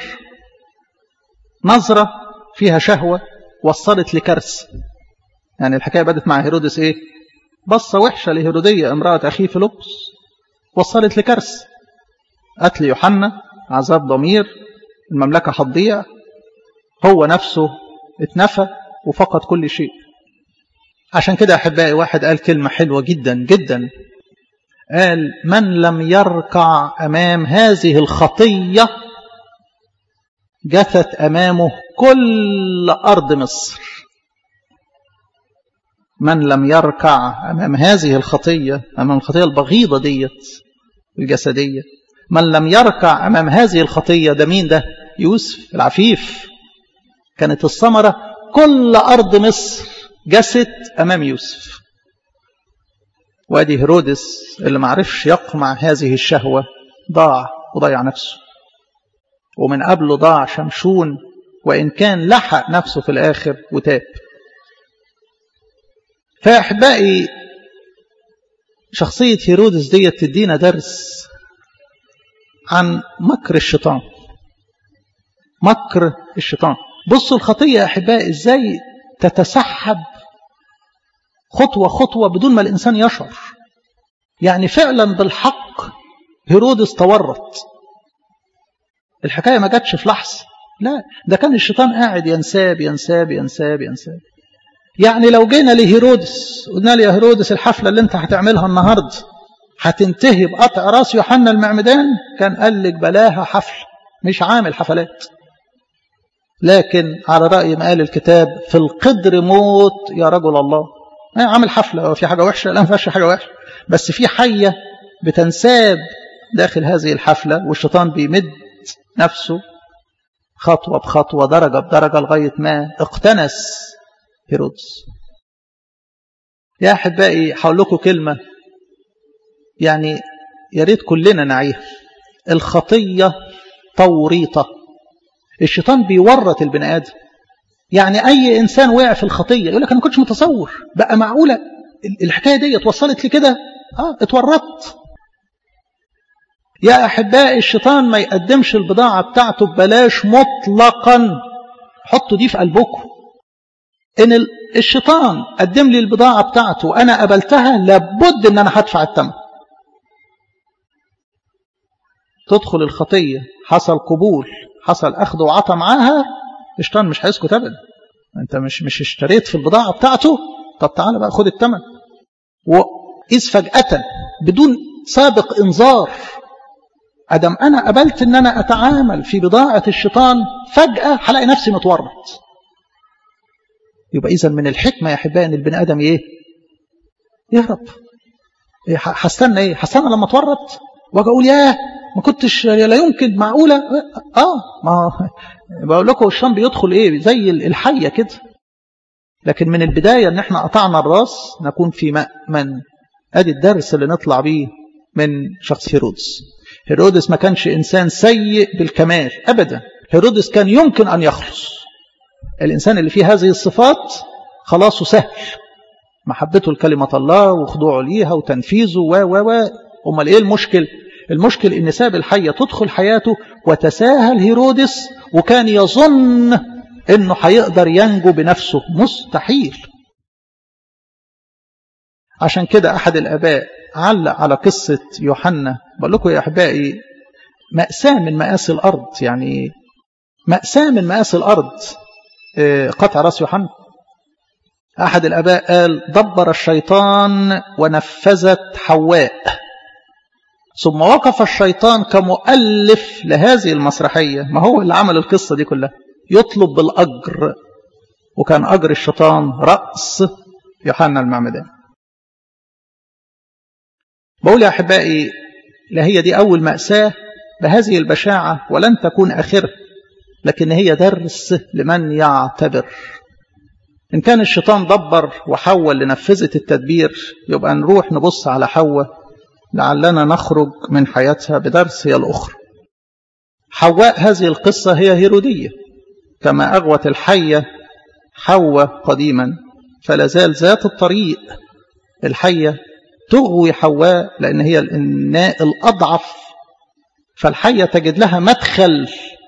Speaker 1: نظرة فيها شهوة وصلت لكرس يعني الحكاية بدت مع هيرودس ايه بصة وحشة لهيرودية امرأة أخيه فيلبس وصلت لكرس قتل يوحنا عذاب ضمير المملكة هتضيع هو نفسه اتنفى وفقد كل شيء عشان كده أحبائي واحد قال كلمة حلوة جدا جدا قال من لم يركع أمام هذه الخطية جثت أمامه كل أرض مصر من لم يركع أمام هذه الخطية أمام الخطية البغيضة ديت الجسدية من لم يركع أمام هذه الخطية ده مين ده يوسف العفيف كانت الثمرة كل أرض مصر جست أمام يوسف وادي هيرودس اللي معرفش يقمع هذه الشهوة ضاع وضيع نفسه ومن قبله ضاع شمشون وإن كان لحق نفسه في الآخر وتاب فأحبائي شخصية هيرودس دي تدينا درس عن مكر الشيطان مكر الشيطان بصوا الخطية يا أحبائي إزاي تتسحب خطوة خطوة بدون ما الإنسان يشعر يعني فعلا بالحق هيرودس تورط الحكاية ما جاتش في لحظة لا ده كان الشيطان قاعد ينساب ينساب ينساب ينساب يعني لو جينا لهيرودس قلنا له يا هيرودس الحفلة اللي انت هتعملها النهاردة هتنتهي بقطع راس يوحنا المعمدان كان قال لك بلاها حفل مش عامل حفلات لكن على رأي ما قال الكتاب في القدر موت يا رجل الله عامل حفلة في حاجة وحشة لا ما فيهاش حاجة وحشة بس في حية بتنساب داخل هذه الحفلة والشيطان بيمد نفسه خطوة بخطوة درجة بدرجة لغاية ما اقتنس هيرودس يا أحبائي هقول لكم كلمة يعني يا ريت كلنا نعيها الخطية توريطة الشيطان بيورط البني آدم يعني أي إنسان وقع في الخطية يقول لك أنا ما كنتش متصور بقى معقولة الحكاية دي اتوصلت لي كده آه اتورطت يا أحبائي الشيطان ما يقدمش البضاعة بتاعته ببلاش مطلقا حطوا دي في قلبكم إن الشيطان قدم لي البضاعة بتاعته وأنا قبلتها لابد إن أنا هدفع الثمن تدخل الخطية حصل قبول حصل أخذ وعطى معاها الشيطان مش هيسكت أبدا أنت مش مش اشتريت في البضاعة بتاعته طب تعالى بقى خد الثمن وإذ فجأة بدون سابق إنذار أدم أنا قبلت أن أنا أتعامل في بضاعة الشيطان فجأة هلاقي نفسي متورط يبقى إذا من الحكمة يا أحبائي أن البني آدم إيه؟ يهرب إيه هستنى إيه؟ هستنى لما اتورط واجي أقول ياه ما كنتش لا يمكن معقولة آه ما بقول لكم الشيطان بيدخل إيه زي الحية كده لكن من البداية أن احنا قطعنا الراس نكون في مأمن أدي الدرس اللي نطلع بيه من شخص هيرودس هيرودس ما كانش إنسان سيء بالكمال أبدا هيرودس كان يمكن أن يخلص الإنسان اللي فيه هذه الصفات خلاصه سهل محبته لكلمة الله وخضوعه ليها وتنفيذه و و و أمال إيه المشكل المشكل إن ساب الحية تدخل حياته وتساهل هيرودس وكان يظن إنه هيقدر ينجو بنفسه مستحيل عشان كده أحد الآباء علق على قصة يوحنا بقول لكم يا أحبائي مأساة من مآسي الأرض يعني مأساة من مآسي الأرض قطع رأس يوحنا أحد الآباء قال دبر الشيطان ونفذت حواء ثم وقف الشيطان كمؤلف لهذه المسرحية ما هو اللي عمل القصة دي كلها يطلب بالأجر وكان أجر الشيطان رأس يوحنا المعمدان بقول يا أحبائي لا هي دي أول مأساة بهذه البشاعة ولن تكون آخرة لكن هي درس لمن يعتبر إن كان الشيطان دبر وحول لنفذت التدبير يبقى نروح نبص على حواء لعلنا نخرج من حياتها بدرس هي الأخرى حواء هذه القصة هي هيرودية كما أغوت الحية حواء قديما فلا زال ذات الطريق الحية تغوي حواء لأن هي الإناء الأضعف فالحية تجد لها مدخل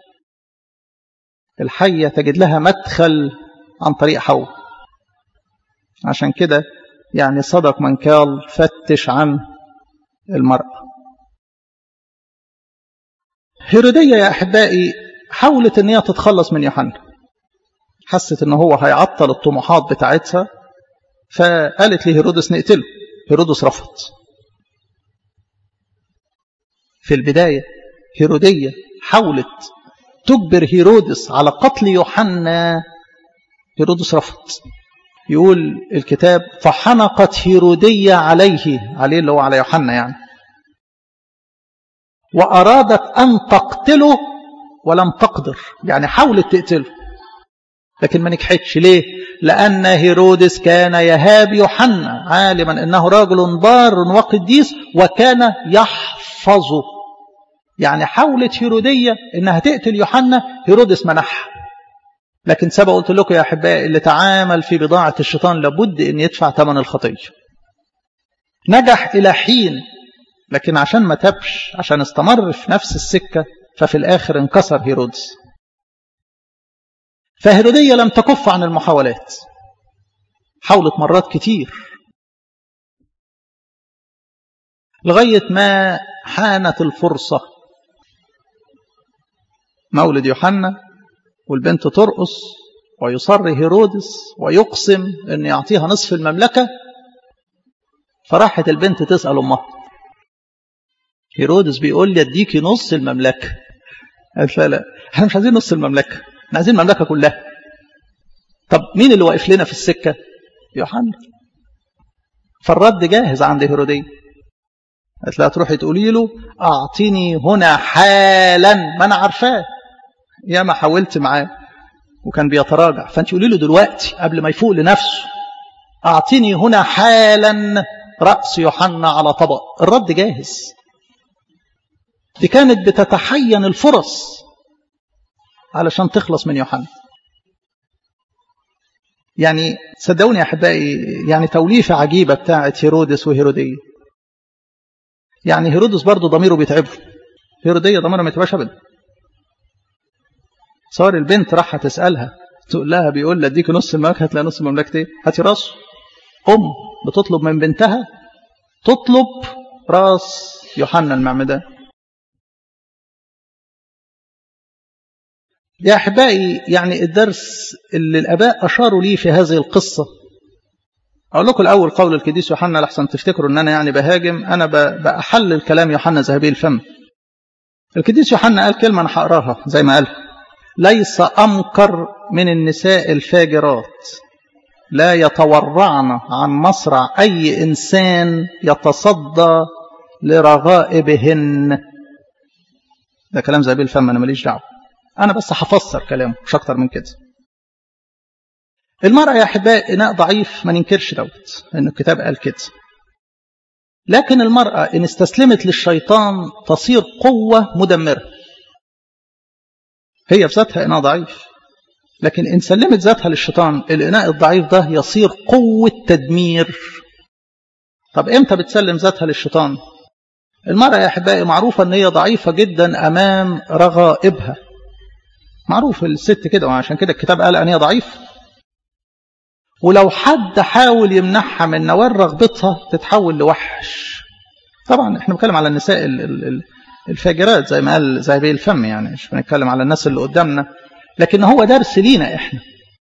Speaker 1: الحية تجد لها مدخل عن طريق حواء عشان كده يعني صدق من قال فتش عن المرأة هيرودية يا أحبائي حاولت أن هي تتخلص من يوحنا حست أنه هو هيعطل الطموحات بتاعتها فقالت لهيرودس نقتله هيرودس رفض في البداية هيرودية حاولت تجبر هيرودس على قتل يوحنا هيرودس رفض يقول الكتاب فحنقت هيرودية عليه عليه اللي هو على يوحنا يعني وأرادت أن تقتله ولم تقدر يعني حاولت تقتله لكن ما نجحتش ليه لأن هيرودس كان يهاب يوحنا عالما أنه رجل بار وقديس وكان يحفظه يعني حاولت هيرودية أنها تقتل يوحنا هيرودس منحها لكن سبق قلت لكم يا أحبائي اللي تعامل في بضاعة الشيطان لابد أن يدفع ثمن الخطية نجح إلى حين لكن عشان ما تبش عشان استمر في نفس السكة ففي الآخر انكسر هيرودس فهيرودية لم تكف عن المحاولات حاولت مرات كتير لغاية ما حانت الفرصة مولد يوحنا والبنت ترقص ويصر هيرودس ويقسم أن يعطيها نصف المملكة فراحت البنت تسأل أمها هيرودس بيقول لي اديكي نص المملكة قالت لا لا احنا مش عايزين نص المملكة احنا عايزين المملكة كلها طب مين اللي واقف لنا في السكة يوحنا فالرد جاهز عند هيرودية قالت لها تروحي تقولي له اعطيني هنا حالا ما انا عارفاه يا ما حاولت معاه وكان بيتراجع فانت قولي له دلوقتي قبل ما يفوق لنفسه اعطيني هنا حالا راس يوحنا على طبق الرد جاهز دي كانت بتتحين الفرص علشان تخلص من يوحنا يعني صدقوني يا احبائي يعني توليفه عجيبه بتاعه هيرودس وهيروديه يعني هيرودس برضه ضميره بيتعبه هيروديه ضميرها ما يتعبش ابدا صار البنت راح تسالها تقول لها بيقول لها اديك نص المملكه هتلاقي نص المملكه ايه هاتي راسه ام بتطلب من بنتها تطلب راس يوحنا المعمدان يا أحبائي يعني الدرس اللي الأباء أشاروا لي في هذه القصة أقول لكم الأول قول القديس يوحنا لحسن تفتكروا أن أنا يعني بهاجم أنا بأحلل كلام يوحنا ذهبي الفم القديس يوحنا قال كلمة أنا هقراها زي ما قال ليس أمكر من النساء الفاجرات لا يتورعن عن مصرع أي إنسان يتصدى لرغائبهن ده كلام ذهبي الفم أنا ماليش دعوه أنا بس هفسر كلامه مش أكتر من كده المرأة يا أحباء إناء ضعيف ما ننكرش دوت لأن الكتاب قال كده لكن المرأة إن استسلمت للشيطان تصير قوة مدمرة هي في ذاتها إناء ضعيف لكن إن سلمت ذاتها للشيطان الإناء الضعيف ده يصير قوة تدمير طب إمتى بتسلم ذاتها للشيطان المرأة يا أحبائي معروفة أن هي ضعيفة جدا أمام رغائبها معروف الست كده وعشان كده الكتاب قال أن هي ضعيف ولو حد حاول يمنعها من نوال رغبتها تتحول لوحش طبعا احنا بنتكلم على النساء الفاجرات زي ما قال زي الفم يعني مش بنتكلم على الناس اللي قدامنا لكن هو درس لينا احنا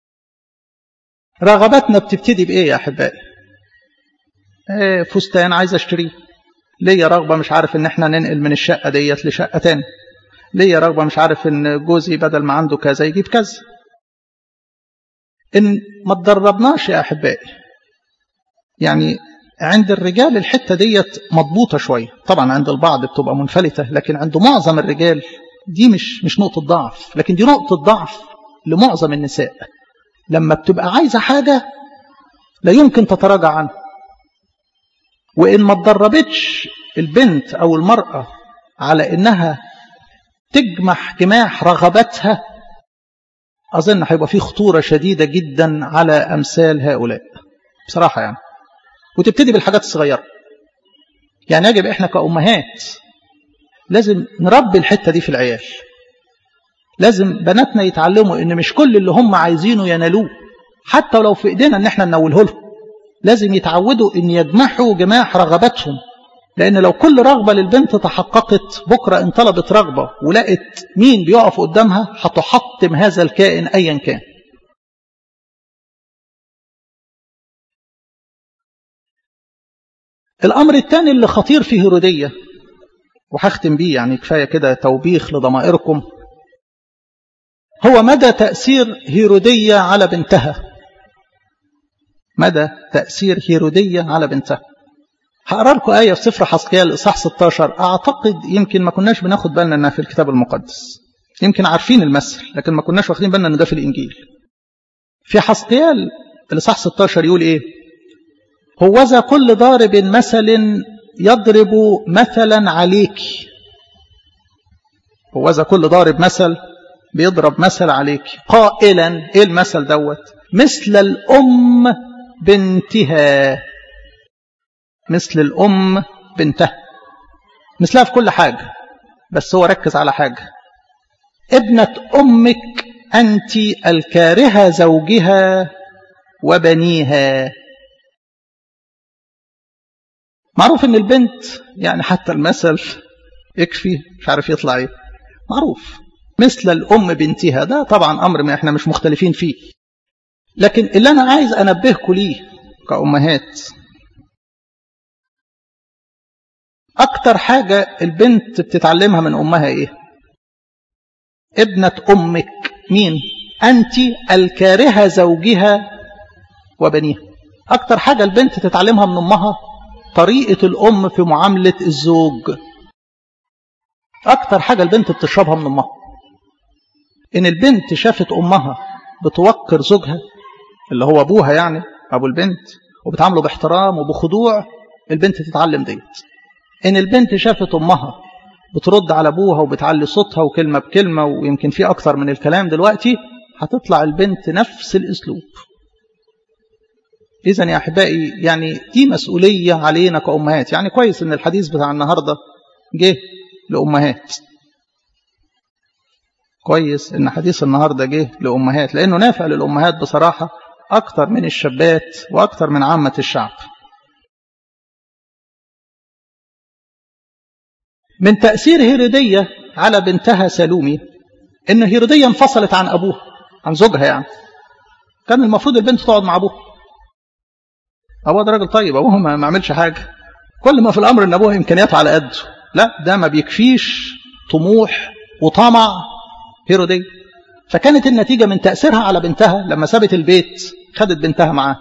Speaker 1: رغباتنا بتبتدي بايه يا احبائي ايه فستان عايز اشتريه ليا رغبه مش عارف ان احنا ننقل من الشقه ديت لشقه تاني ليا رغبة مش عارف ان جوزي بدل ما عنده كذا يجيب كذا ان ما تدربناش يا احبائي يعني عند الرجال الحتة ديت مضبوطة شوية طبعا عند البعض بتبقى منفلتة لكن عند معظم الرجال دي مش مش نقطة ضعف لكن دي نقطة ضعف لمعظم النساء لما بتبقى عايزة حاجة لا يمكن تتراجع عنها وإن ما تدربتش البنت أو المرأة على إنها تجمح جماح رغبتها أظن هيبقى في خطورة شديدة جدا على أمثال هؤلاء بصراحة يعني وتبتدي بالحاجات الصغيرة يعني يجب إحنا كأمهات لازم نربي الحتة دي في العيال لازم بناتنا يتعلموا إن مش كل اللي هم عايزينه ينالوه حتى لو في إيدينا إن إحنا ننوله لهم لازم يتعودوا إن يجمحوا جماح رغباتهم لأن لو كل رغبة للبنت تحققت بكرة إن طلبت رغبة ولقت مين بيقف قدامها هتحطم هذا الكائن أيا كان الأمر الثاني اللي خطير في هيرودية وهختم بيه يعني كفاية كده توبيخ لضمائركم هو مدى تأثير هيرودية على بنتها مدى تأثير هيرودية على بنتها هقرا لكم آية في سفر حسقيال إصحاح 16 أعتقد يمكن ما كناش بناخد بالنا إنها في الكتاب المقدس يمكن عارفين المثل لكن ما كناش واخدين بالنا إن ده في الإنجيل في حسقيال الإصحاح 16 يقول إيه هوذا كل ضارب مثل يضرب مثلا عليك هوذا كل ضارب مثل بيضرب مثل عليك قائلا ايه المثل دوت مثل الام بنتها مثل الام بنتها مثلها في كل حاجه بس هو ركز على حاجه ابنه امك انت الكارهه زوجها وبنيها معروف ان البنت يعني حتى المثل يكفي مش عارف يطلع ايه معروف مثل الام بنتها ده طبعا امر ما احنا مش مختلفين فيه لكن اللي انا عايز انبهكم ليه كامهات اكتر حاجه البنت بتتعلمها من امها ايه ابنه امك مين انت الكارهه زوجها وبنيها اكتر حاجه البنت تتعلمها من امها طريقة الأم في معاملة الزوج أكتر حاجة البنت بتشربها من أمها إن البنت شافت أمها بتوقر زوجها اللي هو أبوها يعني أبو البنت وبتعامله باحترام وبخضوع البنت تتعلم ديت إن البنت شافت أمها بترد على أبوها وبتعلي صوتها وكلمة بكلمة ويمكن في أكتر من الكلام دلوقتي هتطلع البنت نفس الأسلوب إذا يا أحبائي يعني دي مسؤولية علينا كأمهات يعني كويس إن الحديث بتاع النهاردة جه لأمهات كويس إن حديث النهاردة جه لأمهات لأنه نافع للأمهات بصراحة أكتر من الشابات وأكتر من عامة الشعب من تأثير هيرودية على بنتها سلومي إن هيرودية انفصلت عن أبوها عن زوجها يعني كان المفروض البنت تقعد مع أبوها أبوها ده راجل طيب أبوها ما عملش حاجة كل ما في الأمر إن أبوها إمكانياته على قده لا ده ما بيكفيش طموح وطمع هيرودية فكانت النتيجة من تأثيرها على بنتها لما سابت البيت خدت بنتها معاه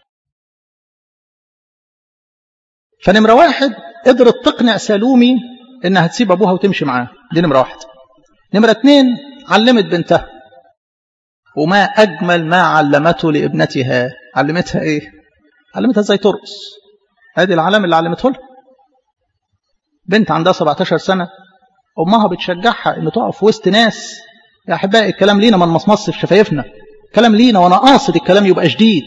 Speaker 1: فنمرة واحد قدرت تقنع سالومي إنها تسيب أبوها وتمشي معاه دي نمرة واحد نمرة اتنين علمت بنتها وما أجمل ما علمته لابنتها علمتها إيه علمتها ازاي ترقص ادي العلام اللي علمته لها بنت عندها 17 سنة أمها بتشجعها إن تقف وسط ناس يا أحبائي الكلام لينا ما نمصمص في شفايفنا كلام لينا وأنا قاصد الكلام يبقى شديد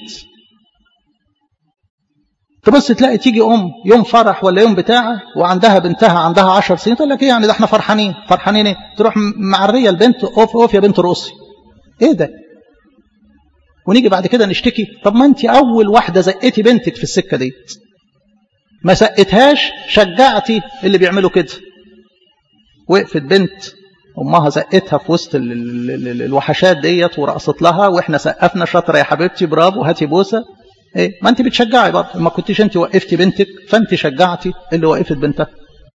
Speaker 1: تبص تلاقي تيجي أم يوم فرح ولا يوم بتاعه وعندها بنتها عندها 10 سنين تقول لك إيه يعني ده إحنا فرحانين فرحانين إيه تروح معرية البنت أوف أوف يا بنت رقصي إيه ده ونيجي بعد كده نشتكي طب ما انت اول واحده زقتي بنتك في السكه دي ما سقتهاش شجعتي اللي بيعملوا كده وقفت بنت امها زقتها في وسط ال ال ال الوحشات ديت ورقصت لها واحنا سقفنا شاطره يا حبيبتي برافو هاتي بوسه ايه ما انت بتشجعي برضه ما كنتيش انت وقفتي بنتك فانت شجعتي اللي وقفت بنتها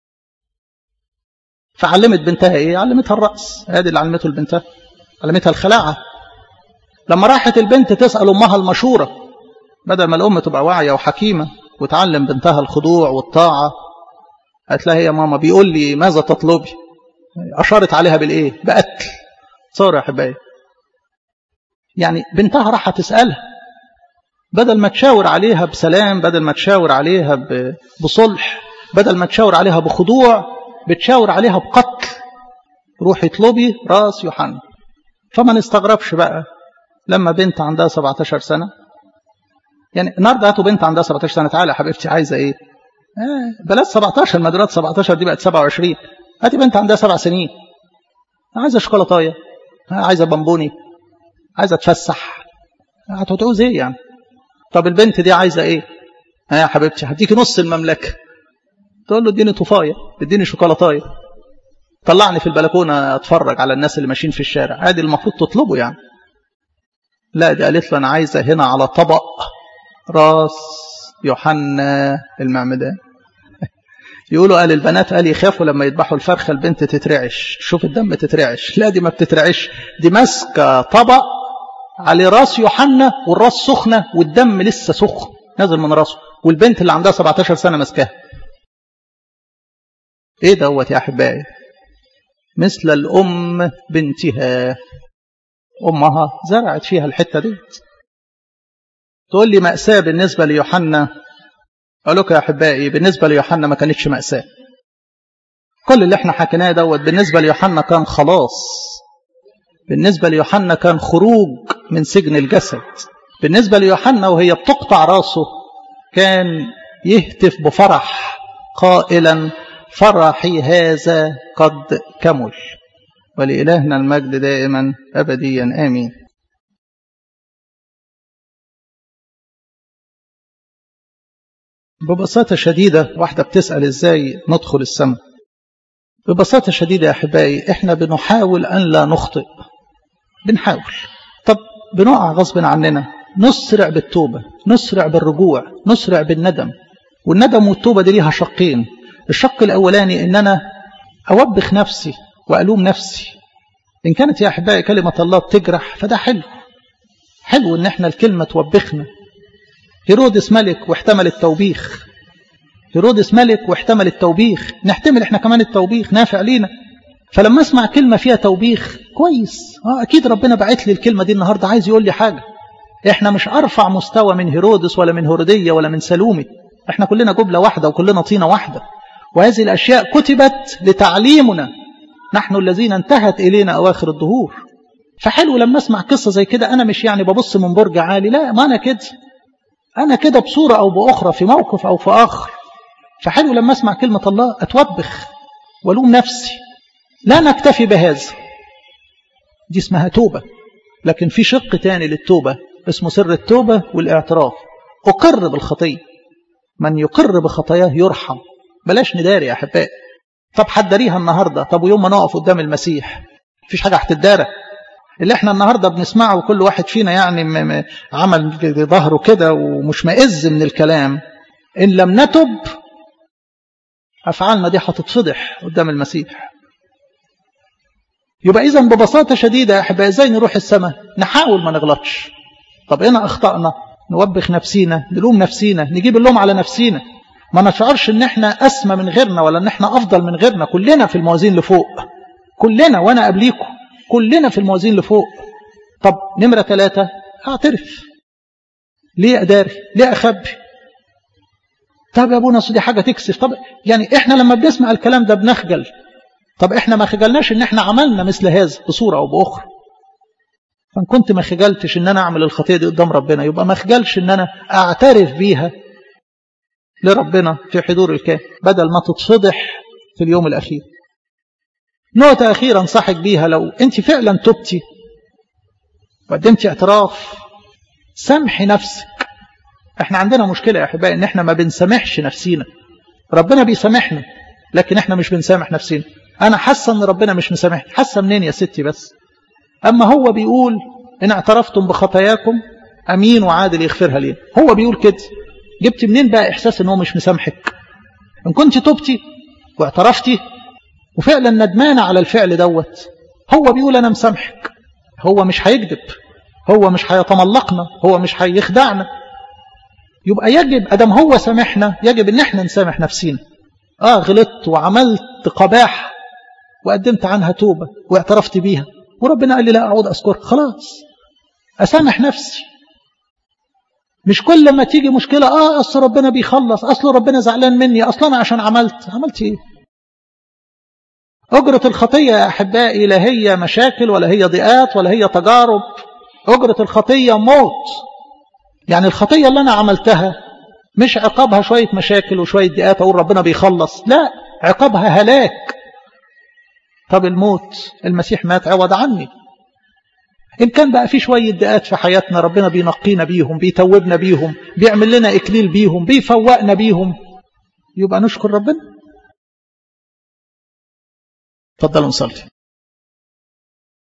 Speaker 1: فعلمت بنتها ايه علمتها الرقص ادي اللي علمته لبنتها علمتها الخلاعه لما راحت البنت تسأل أمها المشورة بدل ما الأم تبقى واعية وحكيمة وتعلم بنتها الخضوع والطاعة قالت لها يا ماما بيقول لي ماذا تطلبي أشارت عليها بالإيه بقتل صار يا حبايبي يعني بنتها راح تسألها بدل ما تشاور عليها بسلام بدل ما تشاور عليها بصلح بدل ما تشاور عليها بخضوع بتشاور عليها بقتل روحي اطلبي راس يوحنا فما نستغربش بقى لما بنت عندها 17 سنة يعني النهارده هاتوا بنت عندها 17 سنة تعالى يا حبيبتي عايزة ايه؟ آه بلاش 17 ما دلوقتي 17 دي بقت 27 هاتي بنت عندها سبع سنين عايزة شوكولاتاية عايزة بامبوني عايزة تفسح هتعوز ايه يعني؟ طب البنت دي عايزة ايه؟ ها يا حبيبتي هديكي نص المملكة تقول له اديني طفاية اديني شوكولاتاية طلعني في البلكونة اتفرج على الناس اللي ماشيين في الشارع عادي المفروض تطلبه يعني لا دي قالت له أنا عايزة هنا على طبق راس يوحنا المعمدان يقولوا قال البنات قال يخافوا لما يذبحوا الفرخة البنت تترعش شوف الدم تترعش لا دي ما بتترعش دي ماسكة طبق على راس يوحنا والراس سخنة والدم لسه سخن نازل من راسه والبنت اللي عندها 17 سنة ماسكاها ايه دوت يا احبائي مثل الام بنتها أمها زرعت فيها الحتة دي تقول لي مأساة بالنسبة ليوحنا أقول لكم يا أحبائي بالنسبة ليوحنا ما كانتش مأساة كل اللي احنا حكيناه دوت بالنسبة ليوحنا كان خلاص بالنسبة ليوحنا كان خروج من سجن الجسد بالنسبة ليوحنا وهي بتقطع راسه كان يهتف بفرح قائلا فرحي هذا قد كمل ولإلهنا المجد دائما أبديا آمين ببساطة شديدة واحدة بتسأل إزاي ندخل السماء ببساطة شديدة يا أحبائي إحنا بنحاول أن لا نخطئ بنحاول طب بنقع غصب عننا نسرع بالتوبة نسرع بالرجوع نسرع بالندم والندم والتوبة دي ليها شقين الشق الأولاني إن أنا أوبخ نفسي وألوم نفسي إن كانت يا أحبائي كلمة الله بتجرح فده حلو حلو إن إحنا الكلمة توبخنا هيرودس ملك واحتمل التوبيخ هيرودس ملك واحتمل التوبيخ نحتمل إحنا كمان التوبيخ نافع لينا فلما أسمع كلمة فيها توبيخ كويس آه أكيد ربنا بعت لي الكلمة دي النهاردة عايز يقول لي حاجة إحنا مش أرفع مستوى من هيرودس ولا من هردية ولا من سلومي إحنا كلنا جبلة واحدة وكلنا طينة واحدة وهذه الأشياء كتبت لتعليمنا نحن الذين انتهت إلينا أواخر الظهور فحلو لما أسمع قصة زي كده أنا مش يعني ببص من برج عالي لا ما أنا كده أنا كده بصورة أو بأخرى في موقف أو في آخر فحلو لما أسمع كلمة الله أتوبخ ولوم نفسي لا نكتفي بهذا دي اسمها توبة لكن في شق تاني للتوبة اسمه سر التوبة والاعتراف أقر بالخطية من يقر بخطاياه يرحم بلاش نداري يا أحبائي طب حدريها النهاردة طب ويوم ما نقف قدام المسيح مفيش حاجة هتدارى اللي احنا النهاردة بنسمعه وكل واحد فينا يعني م م عمل ظهره كده ومش مئز من الكلام إن لم نتب أفعالنا دي هتتفضح قدام المسيح يبقى إذا ببساطة شديدة يا أحبائي إزاي نروح السماء نحاول ما نغلطش طب هنا أخطأنا نوبخ نفسينا نلوم نفسينا نجيب اللوم على نفسينا ما نشعرش ان احنا اسمى من غيرنا ولا ان احنا افضل من غيرنا كلنا في الموازين لفوق كلنا وانا قبليكم كلنا في الموازين لفوق طب نمرة ثلاثة اعترف ليه اداري ليه اخبي طب يا ابونا دي حاجة تكسف طب يعني احنا لما بنسمع الكلام ده بنخجل طب احنا ما خجلناش ان احنا عملنا مثل هذا بصورة او باخرى فان كنت ما خجلتش ان انا اعمل الخطية دي قدام ربنا يبقى ما خجلش ان انا اعترف بيها لربنا في حضور الكاهن بدل ما تتفضح في اليوم الأخير نقطة أخيرة انصحك بيها لو أنت فعلا تبتي وقدمتي اعتراف سامحي نفسك احنا عندنا مشكلة يا أحبائي ان احنا ما بنسامحش نفسينا ربنا بيسامحنا لكن احنا مش بنسامح نفسنا انا حاسة ان ربنا مش مسامحني حاسة منين يا ستي بس اما هو بيقول ان اعترفتم بخطاياكم امين وعادل يغفرها لي هو بيقول كده جبت منين بقى إحساس أنه مش مسامحك إن كنت تبتي واعترفتي وفعلا ندمانة على الفعل دوت هو بيقول أنا مسامحك هو مش هيكذب هو مش هيتملقنا هو مش هيخدعنا يبقى يجب أدم هو سامحنا يجب أن احنا نسامح نفسينا آه غلطت وعملت قباح وقدمت عنها توبة واعترفت بيها وربنا قال لي لا أعود أذكر خلاص أسامح نفسي مش كل ما تيجي مشكلة آه أصل ربنا بيخلص أصل ربنا زعلان مني أصل أنا عشان عملت عملت إيه أجرة الخطية يا أحبائي لا هي مشاكل ولا هي ضيقات ولا هي تجارب أجرة الخطية موت يعني الخطية اللي أنا عملتها مش عقابها شوية مشاكل وشوية ضيقات أقول ربنا بيخلص لا عقابها هلاك طب الموت المسيح مات عوض عني إن كان بقى في شوية دقات في حياتنا ربنا بينقينا بيهم بيتوبنا بيهم بيعمل لنا إكليل بيهم بيفوقنا بيهم يبقى نشكر ربنا تفضلوا نصلي